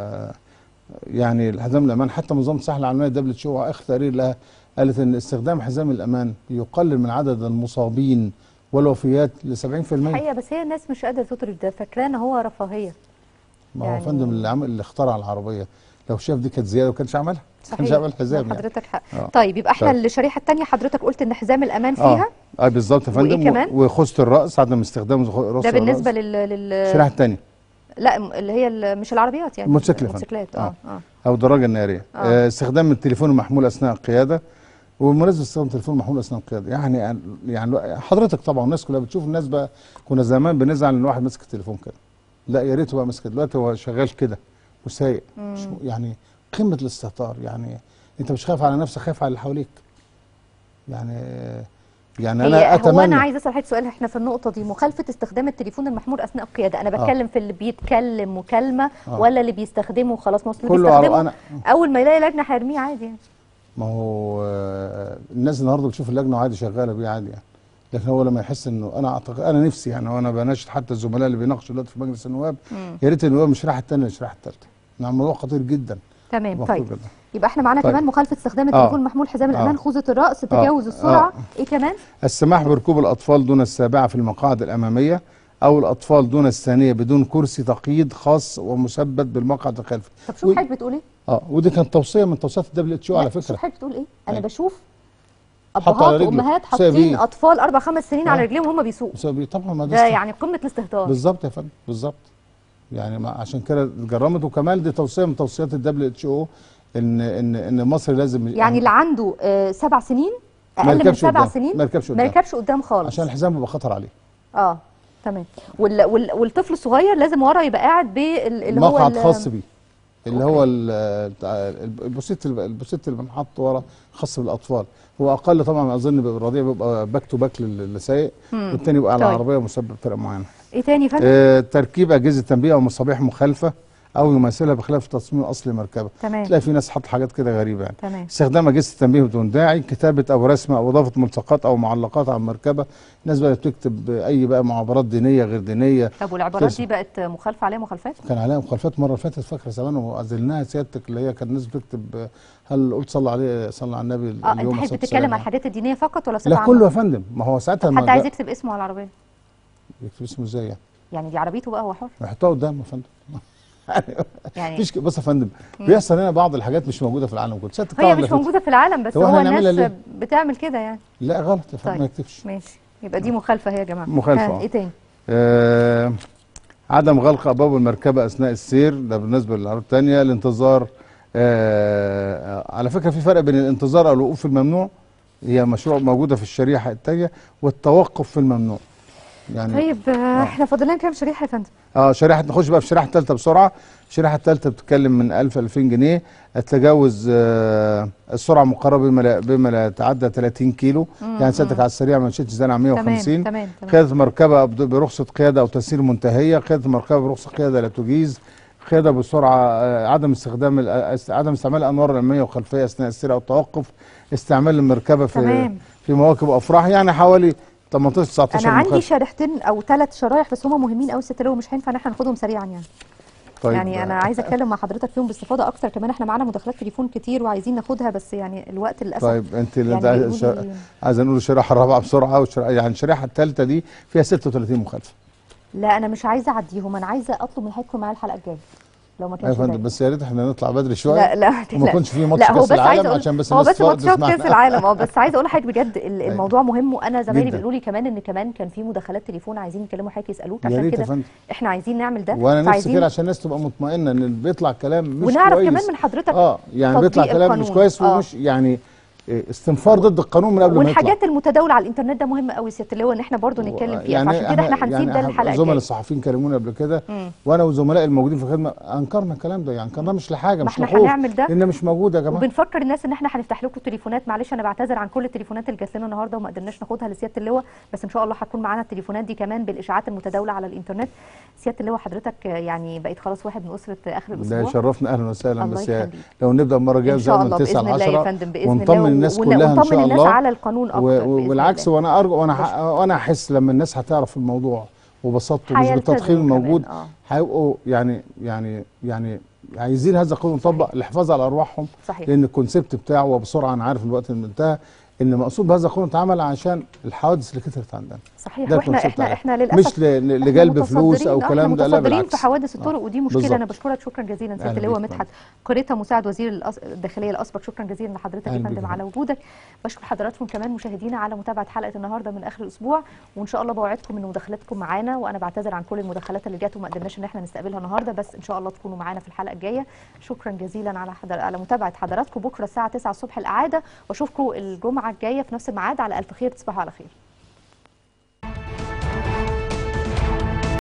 يعني الحزام الامان حتى منظمه الصحه العالميه دبليو اتش او اخر تقرير لها قالت ان استخدام حزام الامان يقلل من عدد المصابين والوفيات ل 70% الحقيقه بس هي الناس مش قادره تدرك ده فاكراه ان هو رفاهيه ما هو يا يعني- فندم اللي عمل اللي اخترع العربيه لو شاف دي كانت زياده ما كانش عملها ما كانش صحيح عمل حزام يعني حضرتك حق آه. طيب يبقى احنا طيب. الشريحه الثانيه حضرتك قلت ان حزام الامان فيها اه, آه بالظبط يا وإيه فندم كمان؟ و- وخوذه الراس عدم استخدام خ- راس ده بالنسبه الرأس. لل لل الشريحه الثانيه لا م- اللي هي ال- مش العربيات يعني الموتوسيكل يا فندم. الموتوسيكلات اه اه او الدراجه الناريه آه. آه. استخدام التليفون المحمول اثناء القياده وبمناسبه استخدام التليفون المحمول اثناء القياده يعني يعني حضرتك طبعا الناس كلها بتشوف الناس بقى كنا زمان بنزعل ان واحد ماسك التليفون كده لا يا ريته بقى ماسك دلوقتي هو شغال كده وسايق مش يعني قمه الاستهتار يعني انت مش خايف على نفسك خايف على اللي حواليك يعني يعني هي انا هو انا اتمنى عايزه اسال حضرتك سؤال احنا في النقطه دي مخالفه استخدام التليفون المحمول اثناء القياده انا بتكلم في اللي بيتكلم مكالمه آه. ولا اللي بيستخدمه خلاص ما أصل اللي كله على- بيستخدمه أنا- اول ما يلاقي لجنه هيرميه عادي يعني ما هو آه، الناس النهارده بتشوف اللجنه عادي شغاله بيه عادي يعني لكن هو لما يحس انه انا اعتقد انا نفسي يعني وانا بناشد حتى الزملاء اللي بيناقشوا دلوقتي في مجلس النواب يا ريت النواب مش الشريحه الثانيه الشريحه الثالثه نعم الموضوع خطير جدا تمام مخطوط طيب جدا. يبقى احنا معانا طيب. كمان مخالفه استخدام آه. التليفون المحمول حزام الامان آه. خوذه الراس تجاوز السرعه آه. ايه كمان السماح بركوب الاطفال دون السابعه في المقاعد الاماميه او الاطفال دون الثانيه بدون كرسي تقييد خاص ومثبت بالمقعد الخلفي طب شوف و- حضرتك بتقول ايه اه ودي كانت توصيه من توصيات الدبليو اتش او على لا، شوف فكره حضرتك بتقول ايه انا أيوة. بشوف حط على ابهات رجله. وامهات سايب حاطين إيه؟ اطفال اربع خمس سنين على آه. رجليهم وهم بيسوقوا بسبب- طبعا ما ده است- يعني قمه الاستهتار بالظبط يا فندم بالظبط يعني ما عشان كده اتجرمت وكمان دي توصيه من توصيات الدبليو اتش او ان ان ان مصر لازم يعني اللي عنده آه، سبع سنين ما اقل من يركبش سبع قدام. سنين ما يركبش ما قدام. يركبش قدام خالص عشان الحزام بيبقى خطر عليه اه تمام وال... وال... والطفل الصغير لازم ورا يبقى قاعد باللي هو مقعد ال- خاص بيه اللي هو ال- بتاع البوسيت البوسيت اللي بنحط ورا خاص بالاطفال هو اقل طبعا اظن بيبقى الرضيع بيبقى باك تو باك للي سايق والتاني يبقى على طيب. العربيه مسبب بطريقه معينه ايه تاني يا فندم آه تركيب اجهزه تنبيه او مصابيح مخالفه او يماثلها بخلاف التصميم الاصلي للمركبه تمام. تلاقي في ناس حط حاجات كده غريبه يعني تمام استخدام اجهزه التنبيه بدون داعي كتابه او رسم او اضافه ملصقات او معلقات على المركبه الناس بقى بتكتب اي بقى معبرات دينيه غير دينيه طب والعبارات تسمع. دي بقت مخالفه عليها مخالفات كان عليها مخالفات مره فاتت فاكره زمان وعزلناها سيادتك اللي هي كان الناس بتكتب هل قلت صلى عليه صلى على النبي اه انت اليوم حضرتك الصلاة بتتكلم والسلام. عن الحاجات الدينيه فقط ولا بصفه لا عامه كله يا فندم ما هو ساعتها طب ما حد عايز جاء- يكتب اسمه على العربيه يكتب اسمه ازاي يعني يعني دي عربيته بقى هو حر يحطها قدامه يا فندم يعني مفيش ك- بص يا فندم بيحصل هنا بعض الحاجات مش موجوده في العالم كله سيادتك هي طبعاً مش لا موجوده في العالم بس هو هو إحنا هنعملها الناس ليه؟ بتعمل كده يعني لا غلط يا فندم طيب. ما يكتبش ماشي يبقى دي مخالفه هي يا جماعه مخالفة، ها، آه. ايه تاني آه عدم غلق ابواب المركبه اثناء السير ده بالنسبه للعربيات الثانيه الانتظار آه على فكره في فرق بين الانتظار او الوقوف في الممنوع هي مشروع موجوده في الشريحه الثانيه والتوقف في الممنوع يعني طيب آه، احنا فاضل لنا كام شريحه يا فندم اه شريحه نخش بقى في الشريحه الثالثه بسرعه الشريحه الثالثه بتتكلم من 1000 2000 جنيه التجاوز آه السرعه مقربه بما لا, بما لا يتعدى 30 كيلو يعني سيادتك على السريع ما مشيتش زي عن 150 تمام تمام تمام قيادة مركبة بد- برخصة قيادة أو تسيير منتهية قيادة مركبة برخصة قيادة لا تجيز قيادة بسرعة آه، عدم استخدام ال- آه، است- عدم استعمال الأنوار الأمامية والخلفية أثناء السير أو التوقف استعمال المركبة في تمام. في مواكب وأفراح يعني حوالي 18 19 انا عندي مخالفة. شريحتين او ثلاث شرايح بس هم مهمين قوي الست لو مش هينفع ان احنا ناخدهم سريعا يعني طيب يعني انا عايزه اتكلم مع حضرتك فيهم باستفاضه اكتر كمان احنا معانا مداخلات تليفون كتير وعايزين ناخدها بس يعني الوقت للاسف طيب انت يعني ده بيقولوا شر... لي- عايز نقول الشريحه الرابعه بسرعه والشريحة يعني الشريحه الثالثه دي فيها 36 مخالفه لا انا مش عايزه اعديهم انا عايزه اطلب من حضرتك معايا الحلقه الجايه لو ما يا كانش فندم جاي. بس يا ريت احنا نطلع بدري شويه لا لا وما تقلقش. يكونش في ماتش لا هو كاس بس عايزه العالم اقول عشان بس هو الناس بس تقعد ماتشات تسمعنا. كاس العالم اه بس عايزه اقول لحضرتك بجد ال- أيوة. الموضوع مهم وانا زمايلي جداً. بيقولوا لي كمان ان كمان كان في مداخلات تليفون عايزين يكلموا حضرتك يسالوك يا عشان ريت يا كده فندم احنا عايزين نعمل ده وانا نفسي فعايزين كده عشان الناس تبقى مطمئنه ان بيطلع كلام مش ونعرف كويس كمان من حضرتك اه يعني بيطلع تطبيق كلام مش القانون. كويس آه. ومش يعني إيه، استنفار ضد القانون من قبل ما يطلع والحاجات المتداوله على الانترنت ده مهم قوي سياده اللواء ان احنا برضو نتكلم فيها فعشان كده احنا هنسيب ده يعني للحلقه زملاء الجايه الصحفيين كلموني قبل كده مم. وانا وزملائي الموجودين في الخدمه انكرنا الكلام ده يعني انكرناه مش لحاجه ما مش احنا لخوف هنعمل ده لان مش موجود يا جماعه وبنفكر الناس ان احنا هنفتح لكم تليفونات معلش انا بعتذر عن كل التليفونات اللي جات لنا النهارده وما قدرناش ناخدها لسياده اللواء بس ان شاء الله هتكون معانا التليفونات دي كمان بالاشاعات المتداوله على الانترنت سياده اللواء حضرتك يعني بقيت خلاص واحد من اسره اخر ده الاسبوع يشرفنا اهلا وسهلا الله بس يخليك. لو نبدا المره الجايه ان زي شاء من الله 9 باذن ل الله يا 10 فندم باذن ونطمن الله الناس ون- كلها ان ونطمن شاء الناس الله على القانون اكتر و- بإذن وبالعكس الله. وانا ارجو وانا ح- وانا احس لما الناس هتعرف الموضوع وبسطته مش هيلتزموا بالتضخيم كمان، الموجود آه. هيبقوا يعني يعني يعني عايزين هذا القانون يطبق للحفاظ على ارواحهم صحيح. لان الكونسيبت بتاعه وبسرعه انا عارف الوقت اللي انتهى ان مقصود بهذا القانون اتعمل عشان الحوادث اللي كترت عندنا صحيح ده واحنا الكونسيبت احنا عليه. احنا للاسف مش ل- ل- إحنا لجلب فلوس او متصدرين- آه، كلام ده لا احنا متصدرين بالعكس في حوادث الطرق آه. ودي مشكله بالظبط. انا بشكرك شكرا جزيلا سياده أهلا اللواء بيك يا مدحت قريتها مساعد وزير الأس- الداخليه الاسبق شكرا جزيلا لحضرتك يا أهلا بيك فندم يا على وجودك بشكر حضراتكم كمان مشاهدينا على متابعه حلقه النهارده من اخر الاسبوع وان شاء الله بوعدكم ان مداخلاتكم معانا وانا بعتذر عن كل المداخلات اللي جت وما قدرناش ان احنا نستقبلها النهارده بس ان شاء الله تكونوا معانا في الحلقه الجايه شكرا جزيلا على حضر... على متابعه حضراتكم بكره الساعه 9 الصبح الاعاده واشوفكم الجمعه الجايه في نفس الميعاد على الف خير تصبحوا على خير